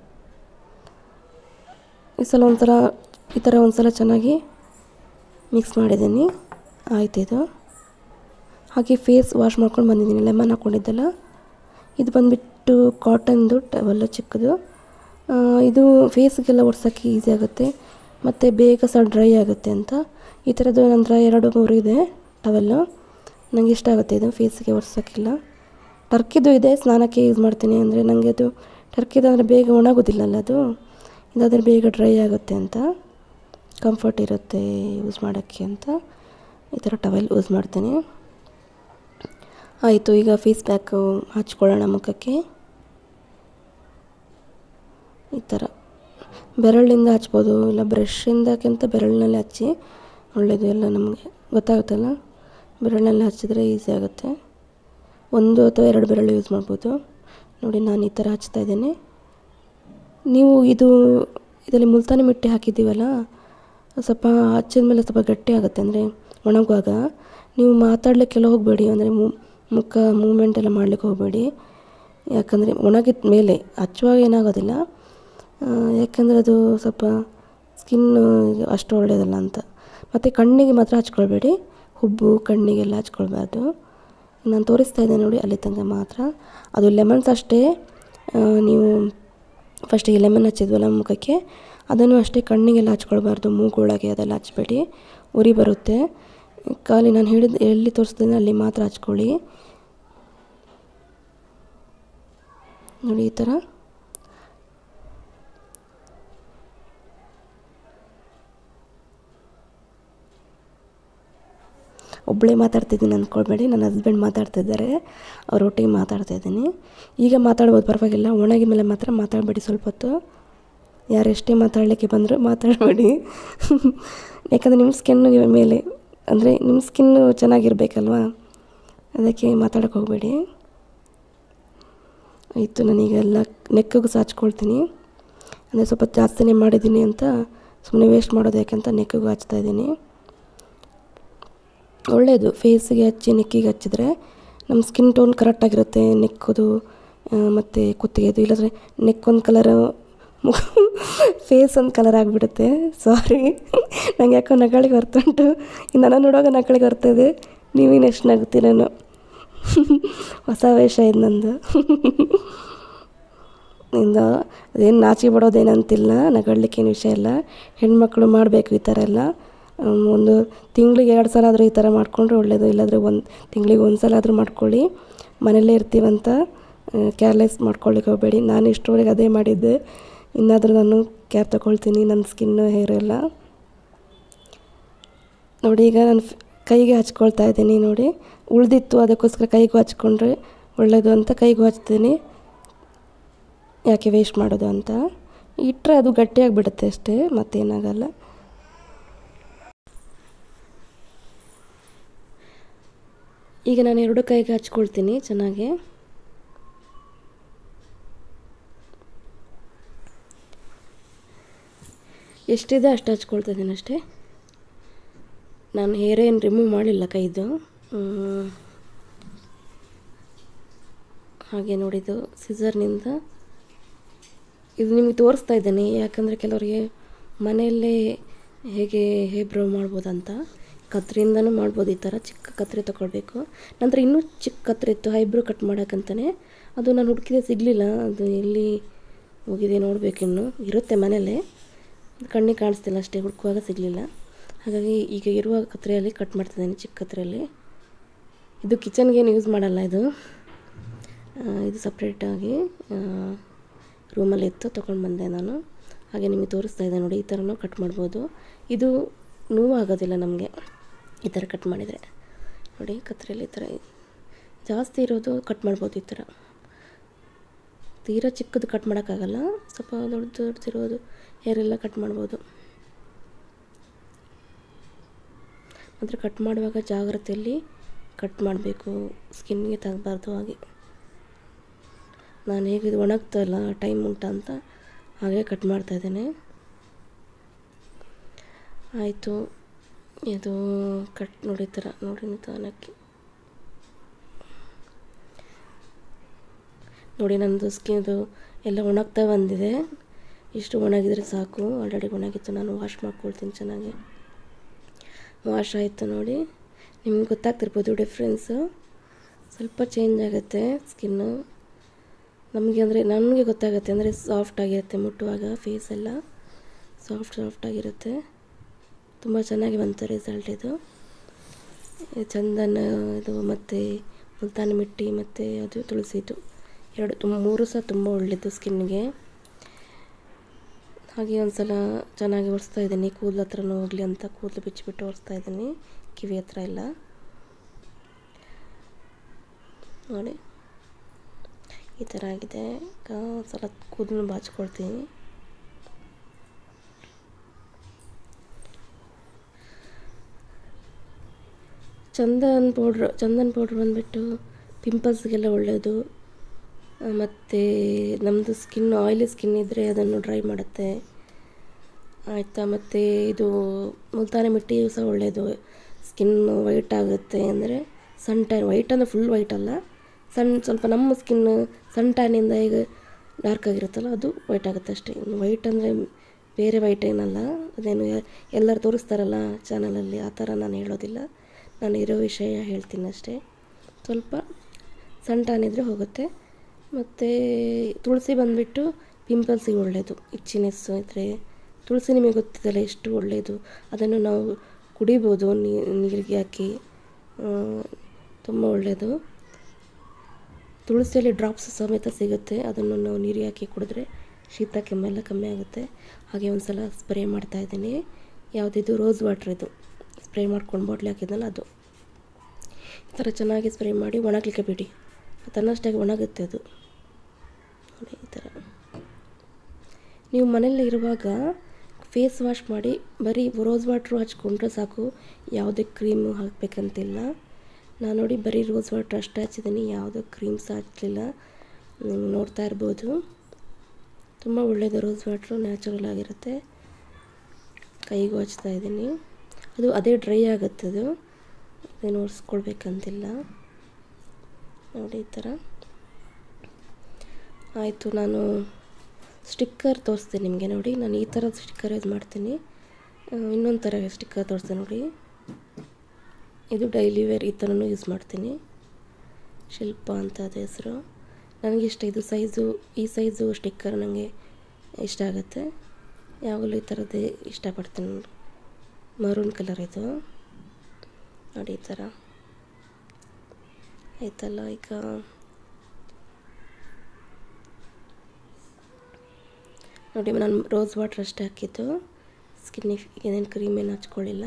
ಈ ಸಲ ಒಂಥರ ಈ ಥರ ಒಂದು ಸಲ ಚೆನ್ನಾಗಿ ಮಿಕ್ಸ್ ಮಾಡಿದ್ದೀನಿ ಆಯ್ತು ಇದು ಹಾಗೆ ಫೇಸ್ ವಾಶ್ ಮಾಡ್ಕೊಂಡು ಬಂದಿದ್ದೀನಿ ಲೆಮನ್ ಹಾಕ್ಕೊಂಡಿದ್ದೆಲ್ಲ ಇದು ಬಂದುಬಿಟ್ಟು ಕಾಟನ್ದು ಟವಲ್ಲು ಚಿಕ್ಕದು ಆ, ಇದು ಫೇಸ್ಗೆಲ್ಲ ಒರ್ಸೋಕ್ಕೆ ಈಸಿ ಆಗುತ್ತೆ ಮತ್ತು ಬೇಗ ಸಹ ಡ್ರೈ ಆಗುತ್ತೆ ಅಂತ ಈ ಥರದ್ದು ನಂತರ ಎರಡು ಮೂರು ಇದೆ ಟವೆಲ್ಲು ನನಗೆ ಇಷ್ಟ ಆಗುತ್ತೆ ಇದು ಫೇಸಿಗೆ ಒರ್ಸೋಕ್ಕೆಲ್ಲ ಟರ್ಕಿದು ಇದೆ ಸ್ನಾನಕ್ಕೆ ಯೂಸ್ ಮಾಡ್ತೀನಿ ಅಂದರೆ ನನಗೆ ಅದು ಟರ್ಕಿದು ಅಂದರೆ ಬೇಗ ಒಣಗೋದಿಲ್ಲಲ್ಲ ಅದು ಇದಾದರೆ ಬೇಗ ಡ್ರೈ ಆಗುತ್ತೆ ಅಂತ ಕಂಫರ್ಟ್ ಇರುತ್ತೆ ಯೂಸ್ ಮಾಡೋಕ್ಕೆ ಅಂತ ಈ ಥರ ಟವೆಲ್ ಯೂಸ್ ಮಾಡ್ತೀನಿ ಆಯಿತು ಈಗ ಫೇಸ್ ಪ್ಯಾಕು ಹಚ್ಕೊಳ್ಳೋಣ ಮುಖಕ್ಕೆ ಈ ಥರ ಬೆರಳಿಂದ ಹಚ್ಬೋದು ಇಲ್ಲ ಬ್ರಷಿಂದಕ್ಕಿಂತ ಬೆರಳಿನಲ್ಲಿ ಹಚ್ಚಿ ಒಳ್ಳೆಯದು ಎಲ್ಲ ನಮಗೆ ಗೊತ್ತಾಗುತ್ತಲ್ಲ ಬೆರಳಿನಲ್ಲಿ ಹಚ್ಚಿದ್ರೆ ಈಸಿ ಆಗುತ್ತೆ ಒಂದು ಅಥವಾ ಎರಡು ಬೆರಳು ಯೂಸ್ ಮಾಡ್ಬೋದು ನೋಡಿ ನಾನು ಈ ಥರ ಹಚ್ತಾ ಇದ್ದೇನೆ ನೀವು ಇದು ಇದರಲ್ಲಿ ಮುಲ್ತಾನಿ ಮಿಟ್ಟಿ ಹಾಕಿದ್ದೀವಲ್ಲ ಸ್ವಲ್ಪ ಹಚ್ಚಿದ ಮೇಲೆ ಸ್ವಲ್ಪ ಗಟ್ಟಿ ಆಗುತ್ತೆ ಅಂದರೆ ಒಣಗುವಾಗ ನೀವು ಮಾತಾಡಲಿಕ್ಕೆಲ್ಲ ಹೋಗಬೇಡಿ ಅಂದರೆ ಮುಖ ಮೂಮೆಂಟ್ ಎಲ್ಲ ಮಾಡಲಿಕ್ಕೆ ಹೋಗಬೇಡಿ ಯಾಕಂದರೆ ಒಣಗಿದ ಮೇಲೆ ಹಚ್ಚುವಾಗ ಏನಾಗೋದಿಲ್ಲ ಆ, ಯಾಕಂದರೆ ಅದು ಸ್ವಲ್ಪ ಸ್ಕಿನ್ನು ಅಷ್ಟು ಒಳ್ಳೆಯದಲ್ಲ ಅಂತ ಮತ್ತು ಕಣ್ಣಿಗೆ ಮಾತ್ರ ಹಚ್ಕೊಳ್ಬೇಡಿ ಹುಬ್ಬು ಕಣ್ಣಿಗೆಲ್ಲ ಹಚ್ಕೊಳ್ಬಾರ್ದು ನಾನು ತೋರಿಸ್ತಾ ಇದ್ದೇನೆ ನೋಡಿ ಅಲ್ಲಿ ತನಕ ಮಾತ್ರ ಅದು ಲೆಮನ್ಸ್ ಅಷ್ಟೇ ಆ, ನೀವು ಫಸ್ಟಿಗೆ ಲೆಮನ್ ಹಚ್ಚಿದ್ವಲ್ಲ ಮುಖಕ್ಕೆ ಅದನ್ನು ಅಷ್ಟೇ ಕಣ್ಣಿಗೆಲ್ಲ ಹಚ್ಕೊಳ್ಬಾರ್ದು ಮೂಗೊಳಗೆ ಅದೆಲ್ಲ ಹಚ್ಬೇಡಿ ಉರಿ ಬರುತ್ತೆ ಖಾಲಿ ನಾನು ಹೇಳಿದ ಎಲ್ಲಿ ತೋರಿಸ್ತೀನಿ ಅಲ್ಲಿ ಮಾತ್ರ ಹಚ್ಕೊಳ್ಳಿ ನೋಡಿ ಈ ಥರ ಒಬ್ಬಳೇ ಮಾತಾಡ್ತಿದ್ದೀನಿ ಅಂದ್ಕೊಳ್ಬೇಡಿ ನನ್ನ ಹಸ್ಬೆಂಡ್ ಮಾತಾಡ್ತಿದ್ದಾರೆ ಅವರೊಟ್ಟಿಗೆ ಮಾತಾಡ್ತಾ ಇದ್ದೀನಿ ಈಗ ಮಾತಾಡ್ಬೋದು ಪರವಾಗಿಲ್ಲ ಒಣಗಿ ಮೇಲೆ ಮಾತ್ರ ಮಾತಾಡಬೇಡಿ ಸ್ವಲ್ಪ ಹೊತ್ತು ಯಾರು ಎಷ್ಟೇ ಮಾತಾಡಲಿಕ್ಕೆ ಬಂದರೂ ಮಾತಾಡಬೇಡಿ ಯಾಕಂದರೆ ನಿಮ್ಮ ಸ್ಕಿನ್ ಮೇಲೆ ಅಂದರೆ ನಿಮ್ಮ ಸ್ಕಿನ್ನು ಚೆನ್ನಾಗಿರ್ಬೇಕಲ್ವಾ ಅದಕ್ಕೆ ಮಾತಾಡೋಕ್ಕೆ ಹೋಗಬೇಡಿ ಆಯಿತು ನಾನೀಗ ಎಲ್ಲ ನೆಕ್ಕಿಗೂ ಸಹ ಹಚ್ಕೊಳ್ತೀನಿ ಅಂದರೆ ಸ್ವಲ್ಪ ಜಾಸ್ತಿನೇ ಮಾಡಿದ್ದೀನಿ ಅಂತ ಸುಮ್ಮನೆ ವೇಸ್ಟ್ ಮಾಡೋದು ಯಾಕಂತ ನೆಕ್ಕಿಗೂ ಹಚ್ತಾ ಇದ್ದೀನಿ ಒಳ್ಳೆಯದು ಫೇಸಿಗೆ ಹಚ್ಚಿ ನೆಕ್ಕಿಗೆ ಹಚ್ಚಿದ್ರೆ ನಮ್ಮ ಸ್ಕಿನ್ ಟೋನ್ ಕರೆಕ್ಟಾಗಿರುತ್ತೆ ನೆಕ್ಕೋದು ಮತ್ತು ಕುತ್ತಿಗೆದು ಇಲ್ಲಾಂದರೆ ನೆಕ್ ಒಂದು ಕಲರು ಮುಖ ಫೇಸ್ ಒಂದು ಕಲರ್ ಆಗಿಬಿಡುತ್ತೆ ಸಾರಿ ನಂಗೆ ಯಾಕೋ ನಗಳಿಗೆ ಬರ್ತುಂಟು ಇನ್ನು ನನ್ನ ನೋಡುವಾಗ ನಗಳಿಗೆ ಬರ್ತದೆ ನೀವೇನು ಎಷ್ಟು ನಗ್ತೀರೇನೋ ಹೊಸ ವೇಷ ಇದು ನಂದು ಇಂದ ಅದೇನು ನಾಚಿಕೆ ಪಡೋದೇನಂತಿಲ್ಲ ನಗಡ್ಲಿಕ್ಕೇನು ವಿಷಯ ಇಲ್ಲ ಹೆಣ್ಮಕ್ಳು ಮಾಡಬೇಕು ಈ ಥರ ಎಲ್ಲ ಹ್ಮ್, ಒಂದು ತಿಂಗಳಿಗೆ ಎರಡು ಸಲ ಆದರೂ ಈ ಥರ ಮಾಡಿಕೊಂಡ್ರೆ ಒಳ್ಳೆಯದು ಇಲ್ಲಾಂದರೆ ಒಂದು ತಿಂಗಳಿಗೆ ಒಂದು ಸಲ ಆದರೂ ಮಾಡ್ಕೊಳ್ಳಿ ಮನೆಯಲ್ಲೇ ಇರ್ತೀವಂತ ಕೇರ್ಲೆಸ್ ಮಾಡ್ಕೊಳ್ಳಿಕ್ಕೆ ಹೋಗಬೇಡಿ ನಾನು ಇಷ್ಟರವರೆಗೆ ಅದೇ ಮಾಡಿದ್ದೆ ಇನ್ನಾದರೂ ನಾನು ಕೇರ್ ತಗೊಳ್ತೀನಿ ನನ್ನ ಸ್ಕಿನ್ನು ಹೇರ್ ಎಲ್ಲ ನೋಡಿ ಈಗ ನಾನು ಫ್- ಕೈಗೆ ಹಚ್ಕೊಳ್ತಾ ಇದ್ದೀನಿ ನೋಡಿ ಉಳಿದಿತ್ತು ಅದಕ್ಕೋಸ್ಕರ ಕೈಗೂ ಹಚ್ಕೊಂಡ್ರೆ ಒಳ್ಳೆಯದು ಅಂತ ಕೈಗೂ ಹಚ್ತೀನಿ ಯಾಕೆ ವೇಸ್ಟ್ ಮಾಡೋದು ಅಂತ ಇಟ್ಟರೆ ಅದು ಗಟ್ಟಿಯಾಗಿಬಿಡುತ್ತೆ ಅಷ್ಟೇ ಮತ್ತೇನಾಗಲ್ಲ ಈಗ ನಾನು ಎರಡು ಕೈಗೆ ಹಚ್ಕೊಳ್ತೀನಿ ಚೆನ್ನಾಗಿ ಎಷ್ಟಿದೆ ಅಷ್ಟು ಹಚ್ಕೊಳ್ತಾ ಇದ್ದೀನಿ ಅಷ್ಟೇ ನಾನು ಹೇರ್ ಏನು ರಿಮೂವ್ ಮಾಡಿಲ್ಲ ಕೈದು ಹ್ಮ್. ಹಾಗೆ ನೋಡಿದ್ದು ಸಿಸರ್ನಿಂದ ಇದು ನಿಮಗೆ ತೋರಿಸ್ತಾ ಇದ್ದೇನೆ ಯಾಕಂದರೆ ಕೆಲವರಿಗೆ ಮನೆಯಲ್ಲೇ ಹೇಗೆ ಹೇಬ್ರೋ ಮಾಡ್ಬೋದಂತ ಕತ್ರಿಯಿಂದನೂ ಮಾಡ್ಬೋದು ಈ ಥರ ಚಿಕ್ಕ ಕತ್ರಿ ತೊಗೊಳ್ಬೇಕು ನಂತರ ಇನ್ನೂ ಚಿಕ್ಕ ಕತ್ರಿ ಇತ್ತು ಐಬ್ರೋ ಕಟ್ ಮಾಡೋಕ್ಕಂತಲೇ ಅದು ನಾನು ಹುಡುಕಿದೆ ಸಿಗಲಿಲ್ಲ ಅದು ಎಲ್ಲಿ ಹೋಗಿದೆ ನೋಡಬೇಕಿನ್ನು ಇರುತ್ತೆ ಮನೆಯಲ್ಲೇ ಅದು ಕಣ್ಣಿಗೆ ಕಾಣಿಸ್ತಿಲ್ಲ ಅಷ್ಟೇ ಹುಡುಕುವಾಗ ಸಿಗಲಿಲ್ಲ ಹಾಗಾಗಿ ಈಗ ಇರುವ ಕತ್ರಿಯಲ್ಲಿ ಕಟ್ ಮಾಡ್ತಿದ್ದೇನೆ ಚಿಕ್ಕ ಕತ್ರಿಯಲ್ಲಿ ಇದು ಕಿಚನ್ಗೇನು ಯೂಸ್ ಮಾಡಲ್ಲ ಇದು ಆ, ಇದು ಸಪ್ರೇಟಾಗಿ ರೂಮಲ್ಲಿ ಇತ್ತು ತೊಗೊಂಡು ಬಂದೆ ನಾನು ಹಾಗೆ ನಿಮಗೆ ತೋರಿಸ್ತಾ ಇದ್ದೆ ನೋಡಿ ಈ ಥರನೂ ಕಟ್ ಮಾಡ್ಬೋದು ಇದು ನೋವು ಆಗೋದಿಲ್ಲ ನಮಗೆ ಈ ಥರ ಕಟ್ ಮಾಡಿದರೆ ನೋಡಿ ಕತ್ರಿಯಲ್ಲಿ ಈ ಥರ ಜಾಸ್ತಿ ಇರೋದು ಕಟ್ ಮಾಡ್ಬೋದು ಈ ಥರ ತೀರಾ ಚಿಕ್ಕದು ಕಟ್ ಮಾಡೋಕ್ಕಾಗಲ್ಲ ಸ್ವಲ್ಪ ದೊಡ್ಡ ದೊಡ್ಡದಿರೋದು ಹೇರೆಲ್ಲ ಕಟ್ ಮಾಡ್ಬೋದು ಮಾತ್ರ ಕಟ್ ಮಾಡುವಾಗ ಜಾಗ್ರತೆಯಲ್ಲಿ ಕಟ್ ಮಾಡಬೇಕು ಸ್ಕಿನ್ಗೆ ತಗಬಾರ್ದು ಹಾಗೆ ನಾನು ಹೇಗೆ ಇದು ಒಣಗ್ತಾ ಇಲ್ಲ ಟೈಮ್ ಉಂಟ ಅಂತ ಹಾಗೆ ಕಟ್ ಮಾಡ್ತಾ ಇದ್ದೇನೆ ಆಯಿತು ಇದು ಕಟ್ ನೋಡಿ ಈ ಥರ ನೋಡಿ ನಿಧಾನಕ್ಕೆ ನೋಡಿ ನನ್ನದು ಸ್ಕಿನ್ದು ಎಲ್ಲ ಒಣಗ್ತಾ ಬಂದಿದೆ ಇಷ್ಟು ಒಣಗಿದರೆ ಸಾಕು ಆಲ್ರೆಡಿ ಒಣಗಿತ್ತು ನಾನು ವಾಶ್ ಮಾಡ್ಕೊಳ್ತೀನಿ ಚೆನ್ನಾಗಿ ವಾಶ್ ಆಯಿತು ನೋಡಿ ನಿಮ್ಗೆ ಗೊತ್ತಾಗ್ತಿರ್ಬೋದು ಡಿಫ್ರೆನ್ಸು ಸ್ವಲ್ಪ ಚೇಂಜ್ ಆಗುತ್ತೆ ಸ್ಕಿನ್ನು ನಮಗೆ ಅಂದರೆ ನನಗೆ ಗೊತ್ತಾಗುತ್ತೆ ಅಂದರೆ ಸಾಫ್ಟ್ ಆಗಿರುತ್ತೆ ಮುಟ್ಟುವಾಗ ಫೇಸ್ ಎಲ್ಲ ಸಾಫ್ಟ್ ಸಾಫ್ಟ್ ಆಗಿರುತ್ತೆ ತುಂಬ ಚೆನ್ನಾಗಿ ಬಂತು ರಿಸಲ್ಟ್ ಇದು ಈ ಚಂದನ ಇದು ಮತ್ತು ಮುಲ್ತಾನಿ ಮಿಟ್ಟಿ ಮತ್ತು ಅದು ತುಳಸಿದು ಎರಡು ತುಂಬ ಮೂರು ಸಹ ತುಂಬ ಒಳ್ಳೆಯದು ಸ್ಕಿನ್ನಿಗೆ ಹಾಗೆ ಒಂದು ಸಲ ಚೆನ್ನಾಗಿ ಒರೆಸ್ತಾ ಇದ್ದೀನಿ ಕೂದಲು ಹತ್ರನೂ ಹೋಗಲಿ ಅಂತ ಕೂದಲು ಬಿಚ್ಚಿಬಿಟ್ಟು ಒರೆಸ್ತಾ ಇದ್ದೀನಿ ಕಿವಿ ಹತ್ರ ಎಲ್ಲ ನೋಡಿ ಈ ಥರ ಆಗಿದೆ ಈಗ ಒಂದ್ ಸಲ ಕೂದಲು ಬಾಚ್ಕೊಳ್ತೀನಿ ಚಂದನ್ ಪೌಡ್ರ್ ಚಂದನ್ ಪೌಡ್ರ್ ಬಂದುಬಿಟ್ಟು ಪಿಂಪಲ್ಸ್ಗೆಲ್ಲ ಒಳ್ಳೆಯದು ಮತ್ತು ನಮ್ಮದು ಸ್ಕಿನ್ ಆಯಿಲಿ ಸ್ಕಿನ್ ಇದ್ದರೆ ಅದನ್ನು ಡ್ರೈ ಮಾಡುತ್ತೆ ಆಯಿತಾ ಮತ್ತು ಇದು ಮುಲ್ತಾನಿ ಮಿಟ್ಟಿಯು ಸಹ ಒಳ್ಳೆಯದು ಸ್ಕಿನ್ ವೈಟ್ ಆಗುತ್ತೆ ಅಂದರೆ ಸನ್ ಟ್ಯಾನ್ ವೈಟ್ ಅಂದರೆ ಫುಲ್ ವೈಟ್ ಅಲ್ಲ ಸಣ್ಣ ಸ್ವಲ್ಪ ನಮ್ಮ ಸ್ಕಿನ್ ಸನ್ ಟ್ಯಾನಿಂದ ಈಗ ಡಾರ್ಕ್ ಆಗಿರುತ್ತಲ್ಲ ಅದು ವೈಟ್ ಆಗುತ್ತೆ ಅಷ್ಟೇ ಇನ್ನು ವೈಟ್ ಅಂದರೆ ಬೇರೆ ವೈಟ್ ಏನಲ್ಲ ಅದೇನು ಯ- ಎಲ್ಲರೂ ತೋರಿಸ್ತಾರಲ್ಲ ಚಾನಲಲ್ಲಿ ಆ ಥರ ನಾನು ಹೇಳೋದಿಲ್ಲ ನಾನು ಇರೋ ವಿಷಯ ಹೇಳ್ತೀನಿ ಅಷ್ಟೇ ಸ್ವಲ್ಪ ಸಣ್ಣ ಟ್ಯಾನ್ ಇದ್ದರೆ ಹೋಗುತ್ತೆ ಮತ್ತು ತುಳಸಿ ಬಂದುಬಿಟ್ಟು ಪಿಂಪಲ್ಸಿಗೆ ಒಳ್ಳೆಯದು ಇಚ್ಚಿನೆಸ್ಸು ಇದ್ದರೆ ತುಳಸಿ ನಿಮಗೆ ಗೊತ್ತಿದೆಯಲ್ಲ ಎಷ್ಟು ಒಳ್ಳೆಯದು ಅದನ್ನು ನಾವು ಕುಡಿಬೋದು ನೀ- ನೀರಿಗೆ ಹಾಕಿ ತುಂಬ ಒಳ್ಳೆಯದು ತುಳಸಿಯಲ್ಲಿ ಡ್ರಾಪ್ಸ್ ಸಮೇತ ಸಿಗುತ್ತೆ ಅದನ್ನು ನಾವು ನೀರಿಗೆ ಹಾಕಿ ಕುಡಿದ್ರೆ ಶೀತ ಕೆಮ್ಮೆಲ್ಲ ಕಮ್ಮಿ ಆಗುತ್ತೆ ಹಾಗೆ ಒಂದು ಸಲ ಸ್ಪ್ರೇ ಮಾಡ್ತಾ ಇದ್ದೀನಿ ಯಾವುದಿದು ರೋಸ್ ವಾಟ್ರ್ ಇದು ಸ್ಪ್ರೇ ಮಾಡ್ಕೊಂಡು ಬಾಟ್ಲಿ ಹಾಕಿದ್ನಲ್ಲ ಅದು ಈ ಥರ ಚೆನ್ನಾಗಿ ಸ್ಪ್ರೇ ಮಾಡಿ ಒಣಗಲಿಕ್ಕೆ ಬಿಡಿ ತನ್ನಷ್ಟಾಗಿ ಒಣಗುತ್ತೆ ಅದು ನೋಡಿ ಈ ಥರ ನೀವು ಮನೇಲಿ ಇರುವಾಗ ಫೇಸ್ ವಾಶ್ ಮಾಡಿ ಬರೀ ರೋಸ್ ವಾಟ್ರು ಹಚ್ಕೊಂಡ್ರೆ ಸಾಕು ಯಾವುದೇ ಕ್ರೀಮು ಹಾಕಬೇಕಂತಿಲ್ಲ ನಾನು ನೋಡಿ ಬರೀ ರೋಸ್ ವಾಟ್ರ್ ಅಷ್ಟೇ ಹಚ್ಚಿದ್ದೀನಿ ಯಾವುದೋ ಕ್ರೀಮ್ಸ್ ಹಚ್ಚಲಿಲ್ಲ ನೀವು ನೋಡ್ತಾ ಇರ್ಬೋದು ತುಂಬ ಒಳ್ಳೆಯದು ರೋಸ್ ವಾಟ್ರು ನ್ಯಾಚುರಲ್ ಆಗಿರುತ್ತೆ ಕೈಗೂ ಹಚ್ತಾ ಇದ್ದೀನಿ ಅದು ಅದೇ ಡ್ರೈ ಆಗುತ್ತೆ ಅದು ಅದೇನು ಒರೆಸ್ಕೊಳ್ಬೇಕಂತಿಲ್ಲ ನೋಡಿ ಈ ಥರ ಆಯಿತು ನಾನು ಸ್ಟಿಕ್ಕರ್ ತೋರಿಸ್ತೀನಿ ನಿಮಗೆ ನೋಡಿ ನಾನು ಈ ಥರದ ಸ್ಟಿಕ್ಕರ್ ಯೂಸ್ ಮಾಡ್ತೀನಿ ಆ, ಇನ್ನೊಂದು ಥರ ಸ್ಟಿಕ್ಕರ್ ತೋರಿಸ್ತೀನಿ ನೋಡಿ ಇದು ಡೈಲಿ ವೇರ್ ಈ ಥರನೂ ಯೂಸ್ ಮಾಡ್ತೀನಿ ಶಿಲ್ಪ ಅಂತ ಅದು ಹೆಸರು ನನಗೆ ಇಷ್ಟ ಇದು ಸೈಜು ಈ ಸೈಜು ಸ್ಟಿಕ್ಕರ್ ನನಗೆ ಇಷ್ಟ ಆಗುತ್ತೆ ಯಾವಾಗಲೂ ಈ ಥರದ್ದೇ ಇಷ್ಟಪಡ್ತೀನಿ ನೋಡಿ ಮರೂನ್ ಕಲರ್ ಇದು ನೋಡಿ ಈ ಥರ ಆಯ್ತಲ್ಲ ಈಗ ನೋಡಿ ನಾನು ರೋಸ್ ವಾಟ್ರ್ ಅಷ್ಟೇ ಹಾಕಿದ್ದು ಸ್ಕಿನ್ನಿಗೆ ಏನೇನು ಕ್ರೀಮ್ ಏನು ಹಚ್ಕೊಳ್ಳಿಲ್ಲ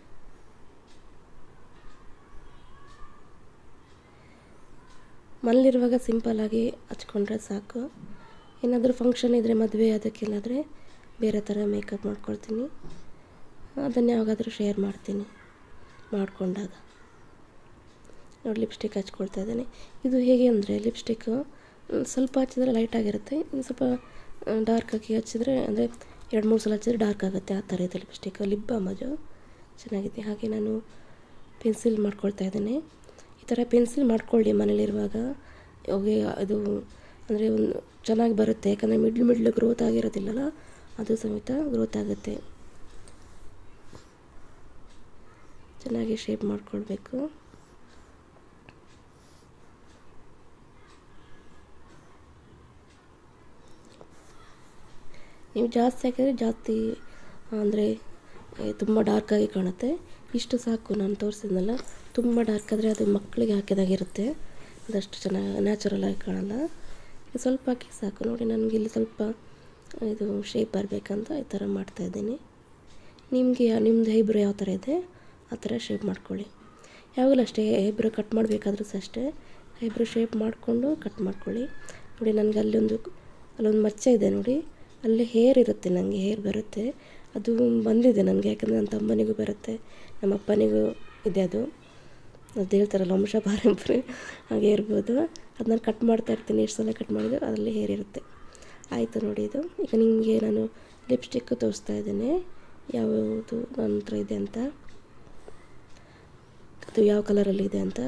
ಮನೇಲಿರುವಾಗ ಸಿಂಪಲ್ಲಾಗಿ ಹಚ್ಕೊಂಡ್ರೆ ಸಾಕು ಏನಾದರೂ ಫಂಕ್ಷನ್ ಇದ್ದರೆ ಮದುವೆ ಅದಕ್ಕೆಲ್ಲಾದರೆ ಬೇರೆ ಥರ ಮೇಕಪ್ ಮಾಡ್ಕೊಳ್ತೀನಿ ಅದನ್ನು ಯಾವಾಗಾದರೂ ಶೇರ್ ಮಾಡ್ತೀನಿ ಮಾಡಿಕೊಂಡಾಗ ನೋಡಿ ಲಿಪ್ಸ್ಟಿಕ್ ಹಚ್ಕೊಳ್ತಾ ಇದ್ದೇನೆ ಇದು ಹೇಗೆ ಅಂದರೆ ಲಿಪ್ಸ್ಟಿಕ್ಕು ಸ್ವಲ್ಪ ಹಚ್ಚಿದ್ರೆ ಲೈಟ್ ಆಗಿರುತ್ತೆ ಇನ್ನು ಸ್ವಲ್ಪ ಡಾರ್ಕ್ ಆಗಿ ಹಚ್ಚಿದ್ರೆ ಅಂದರೆ ಎರಡು ಮೂರು ಸಲ ಹಚ್ಚಿದ್ರೆ ಡಾರ್ಕ್ ಆಗುತ್ತೆ ಆ ಥರ ಇದೆ ಲಿಪ್ಸ್ಟಿಕ್ ಲಿಪ್ ಬಾಮ್ ಅದು ಚೆನ್ನಾಗಿದೆ ಹಾಗೆ ನಾನು ಪೆನ್ಸಿಲ್ ಮಾಡ್ಕೊಳ್ತಾ ಇದ್ದೇನೆ ಈ ಥರ ಪೆನ್ಸಿಲ್ ಮಾಡ್ಕೊಳ್ಳಿ ಮನೇಲಿರುವಾಗ ಹೋಗಿ ಅದು ಅಂದರೆ ಒಂದು ಚೆನ್ನಾಗಿ ಬರುತ್ತೆ ಯಾಕಂದರೆ ಮಿಡ್ಲ್ ಮಿಡ್ಲ್ ಗ್ರೋತ್ ಆಗಿರೋದಿಲ್ಲಲ್ಲ ಅದು ಸಮೇತ ಗ್ರೋತ್ ಆಗುತ್ತೆ ಚೆನ್ನಾಗಿ ಶೇಪ್ ಮಾಡ್ಕೊಳ್ಬೇಕು ನೀವು ಜಾಸ್ತಿ ಹಾಕಿದರೆ ಜಾಸ್ತಿ ಅಂದರೆ ತುಂಬ ಡಾರ್ಕಾಗಿ ಕಾಣುತ್ತೆ ಇಷ್ಟು ಸಾಕು ನಾನು ತೋರಿಸಿದ್ನಲ್ಲ ತುಂಬ ಡಾರ್ಕ್ ಆದರೆ ಅದು ಮಕ್ಕಳಿಗೆ ಹಾಕಿದಾಗಿರುತ್ತೆ ಅದಷ್ಟು ಚೆನ್ನಾಗಿ ನ್ಯಾಚುರಲ್ ಆಗಿ ಕಾಣಲ್ಲ ಈಗ ಸ್ವಲ್ಪ ಹಾಕಿ ಸಾಕು ನೋಡಿ ನನಗೆ ಇಲ್ಲಿ ಸ್ವಲ್ಪ ಇದು ಶೇಪ್ ಬರಬೇಕಂತ ಈ ಥರ ಮಾಡ್ತಾಯಿದ್ದೀನಿ ನಿಮಗೆ ನಿಮ್ಮದು ಐಬ್ರೋ ಯಾವ ಥರ ಇದೆ ಆ ಥರ ಶೇಪ್ ಮಾಡ್ಕೊಳ್ಳಿ ಯಾವಾಗಲೂ ಅಷ್ಟೇ ಐಬ್ರೋ ಕಟ್ ಮಾಡಬೇಕಾದ್ರೂ ಸಹ ಅಷ್ಟೇ ಐಬ್ರೋ ಶೇಪ್ ಮಾಡಿಕೊಂಡು ಕಟ್ ಮಾಡ್ಕೊಳ್ಳಿ ನೋಡಿ ನನಗೆ ಅಲ್ಲೊಂದು ಅಲ್ಲೊಂದು ಮಚ್ಚೆ ಇದೆ ನೋಡಿ ಅಲ್ಲಿ ಹೇರ್ ಇರುತ್ತೆ ನನಗೆ ಹೇರ್ ಬರುತ್ತೆ ಅದು ಬಂದಿದೆ ನನಗೆ ಯಾಕಂದರೆ ನನ್ನ ತಮ್ಮನಿಗೂ ಬರುತ್ತೆ ನಮ್ಮ ಅಪ್ಪನಿಗೂ ಇದೆ ಅದು ಅದು ಹೇಳ್ತಾರಲ್ಲ ವಂಶ ಪಾರಂಪರೆ ಹಾಗೆ ಇರ್ಬೋದು ಅದು ನಾನು ಕಟ್ ಮಾಡ್ತಾ ಇರ್ತೀನಿ ಎಷ್ಟು ಸಲ ಕಟ್ ಮಾಡಿದ್ರು ಅದರಲ್ಲಿ ಹೇರ್ ಇರುತ್ತೆ ಆಯಿತು ನೋಡಿ ಇದು ಈಗ ನಿಮಗೆ ನಾನು ಲಿಪ್ಸ್ಟಿಕ್ಕು ತೋರಿಸ್ತಾ ಇದ್ದೇನೆ ಯಾವ್ಯಾವುದು ನನ್ನ ಹತ್ರ ಇದೆ ಅಂತ ಅದು ಯಾವ ಕಲರಲ್ಲಿ ಇದೆ ಅಂತ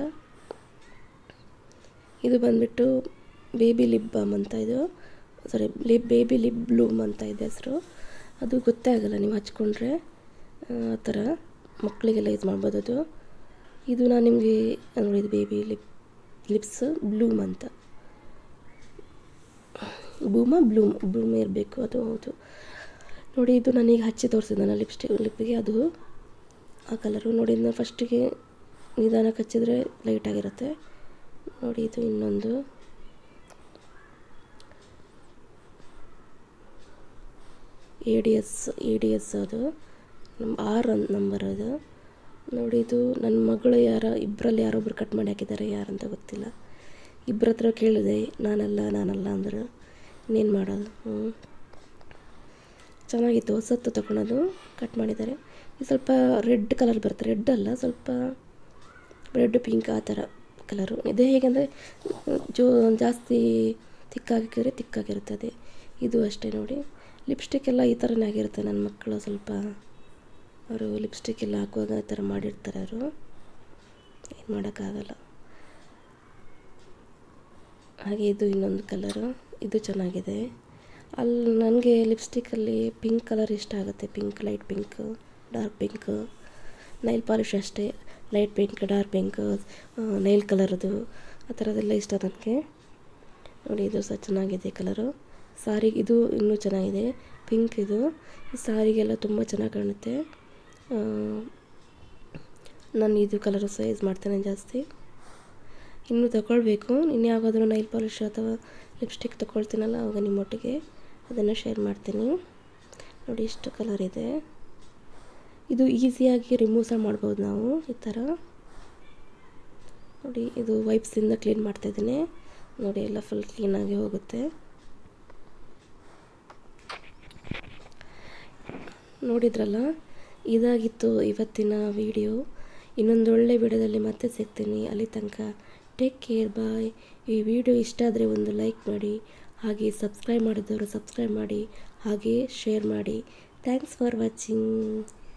ಇದು ಬಂದುಬಿಟ್ಟು ಬೇಬಿ ಲಿಪ್ ಬಾಮ್ ಅಂತ ಇದು sorry lip baby lip bloom ಅಂತ ಇದೆ ಹೆಸರು ಅದು ಗೊತ್ತೇ ಆಗಲ್ಲ ನೀವು ಹಚ್ಕೊಂಡ್ರೆ ಆ ಥರ ಮಕ್ಕಳಿಗೆಲ್ಲ ಇದು ಮಾಡ್ಬೋದು ಅದು ಇದು ನಾನು ನಿಮಗೆ ನೋಡಿದ್ದು ಬೇಬಿ ಲಿಪ್ ಲಿಪ್ಸ್ ಬ್ಲೂಮ್ ಅಂತ ಬೂಮ ಬ್ಲೂಮ್ ಬ್ಲೂಮ್ ಇರಬೇಕು ಅದು ಹೌದು ನೋಡಿ ಇದು ನಾನೀಗ ಹಚ್ಚಿ ತೋರಿಸಿದ್ನಲ್ಲ ಲಿಪ್ಸ್ಟಿಕ್ ಲಿಪ್ಪಿಗೆ ಅದು ಆ ಕಲರು ನೋಡಿ ನಾನು ಫಸ್ಟಿಗೆ ನಿಧಾನಕ್ಕೆ ಹಚ್ಚಿದ್ರೆ ಲೈಟಾಗಿರುತ್ತೆ ನೋಡಿ ಇದು ಇನ್ನೊಂದು A D S A D S ಅದು ನಮ್ಮ ಆರ್ ನಂಬರ್ ಅದು ನೋಡಿ ಇದು ನನ್ನ ಮಗಳು ಯಾರ ಇಬ್ಬರಲ್ಲಿ ಯಾರೊಬ್ರು ಕಟ್ ಮಾಡಿ ಹಾಕಿದ್ದಾರೆ ಯಾರಂತ ಗೊತ್ತಿಲ್ಲ ಇಬ್ಬರ ಹತ್ರ ಕೇಳಿದೆ ನಾನಲ್ಲ ನಾನಲ್ಲ ಅಂದರು ಇನ್ನೇನು ಮಾಡೋದು ಹ್ಞೂ ಚೆನ್ನಾಗಿತ್ತು ಹೊಸತ್ತು ತಗೊಳೋದು ಕಟ್ ಮಾಡಿದ್ದಾರೆ ಇದು ಸ್ವಲ್ಪ ರೆಡ್ ಕಲರ್ ಬರುತ್ತೆ ರೆಡ್ ಅಲ್ಲ ಸ್ವಲ್ಪ ರೆಡ್ ಪಿಂಕ್ ಆ ಥರ ಕಲರು ಇದು ಹೇಗೆಂದರೆ ಜೋ ಜಾಸ್ತಿ ತಿಕ್ಕಾಗಿದ್ರೆ ತಿಕ್ಕಾಗಿರುತ್ತದೆ ಇದು ಅಷ್ಟೇ ನೋಡಿ ಲಿಪ್ಸ್ಟಿಕ್ ಎಲ್ಲ ಈ ಥರನೇ ಆಗಿರುತ್ತೆ ನನ್ನ ಮಕ್ಕಳು ಸ್ವಲ್ಪ ಅವರು ಲಿಪ್ಸ್ಟಿಕ್ ಎಲ್ಲ ಹಾಕುವಾಗ ಈ ಥರ ಮಾಡಿರ್ತಾರೆ ಅವರು ಏನು ಮಾಡೋಕ್ಕಾಗಲ್ಲ ಹಾಗೆ ಇದು ಇನ್ನೊಂದು ಕಲರು ಇದು ಚೆನ್ನಾಗಿದೆ ಅಲ್ಲಿ ನನಗೆ ಲಿಪ್ಸ್ಟಿಕ್ಕಲ್ಲಿ ಪಿಂಕ್ ಕಲರ್ ಇಷ್ಟ ಆಗುತ್ತೆ pink light pink dark pink nail polish ಅಷ್ಟೇ light pink dark pink nail ಕಲರ್ದು ಆ ಥರದ್ದೆಲ್ಲ ಇಷ್ಟ ನನಗೆ ನೋಡಿ ಇದು ಸಹ ಚೆನ್ನಾಗಿದೆ ಕಲರು ಸಾರಿಗೆ ಇದು ಇನ್ನೂ ಚೆನ್ನಾಗಿದೆ ಪಿಂಕ್ ಇದು ಈ ಸಾರಿಗೆಲ್ಲ ತುಂಬ ಚೆನ್ನಾಗಿ ಕಾಣುತ್ತೆ ನಾನು ಇದು ಕಲರ್ ಸಹ ಯೂಸ್ ಮಾಡ್ತೇನೆ ಜಾಸ್ತಿ ಇನ್ನೂ ತಗೊಳ್ಬೇಕು ಇನ್ನು ಯಾವಾಗಾದರೂ ನೈಲ್ ಪಾಲಿಶ್ ಅಥವಾ ಲಿಪ್ಸ್ಟಿಕ್ ತೊಗೊಳ್ತೀನಲ್ಲ ಆವಾಗ ನಿಮ್ಮೊಟ್ಟಿಗೆ ಅದನ್ನು ಶೇರ್ ಮಾಡ್ತೀನಿ ನೋಡಿ ಇಷ್ಟು ಕಲರ್ ಇದೆ ಇದು ಈಸಿಯಾಗಿ ರಿಮೂವ್ ಸಹ ಮಾಡ್ಬೋದು ನಾವು ಈ ಥರ ನೋಡಿ ಇದು ವೈಪ್ಸಿಂದ ಕ್ಲೀನ್ ಮಾಡ್ತಾಯಿದ್ದೀನಿ ನೋಡಿ ಎಲ್ಲ ಫುಲ್ ಕ್ಲೀನಾಗಿ ಹೋಗುತ್ತೆ ನೋಡಿದ್ರಲ್ಲ ಇದಾಗಿತ್ತು ಇವತ್ತಿನ ವಿಡಿಯೋ ಇನ್ನೊಂದು ಒಳ್ಳೆ ವಿಡಿಯೋದಲ್ಲಿ ಮತ್ತೆ ಸಿಗ್ತೀನಿ ಅಲ್ಲಿ ತನಕ ಟೇಕ್ ಕೇರ್ ಬಾಯ್ ಈ ವಿಡಿಯೋ ಇಷ್ಟ ಆದರೆ ಒಂದು ಲೈಕ್ ಮಾಡಿ ಹಾಗೆ ಸಬ್ಸ್ಕ್ರೈಬ್ ಮಾಡಿದವರು ಸಬ್ಸ್ಕ್ರೈಬ್ ಮಾಡಿ ಹಾಗೆ ಶೇರ್ ಮಾಡಿ ಥ್ಯಾಂಕ್ಸ್ ಫಾರ್ ವಾಚಿಂಗ್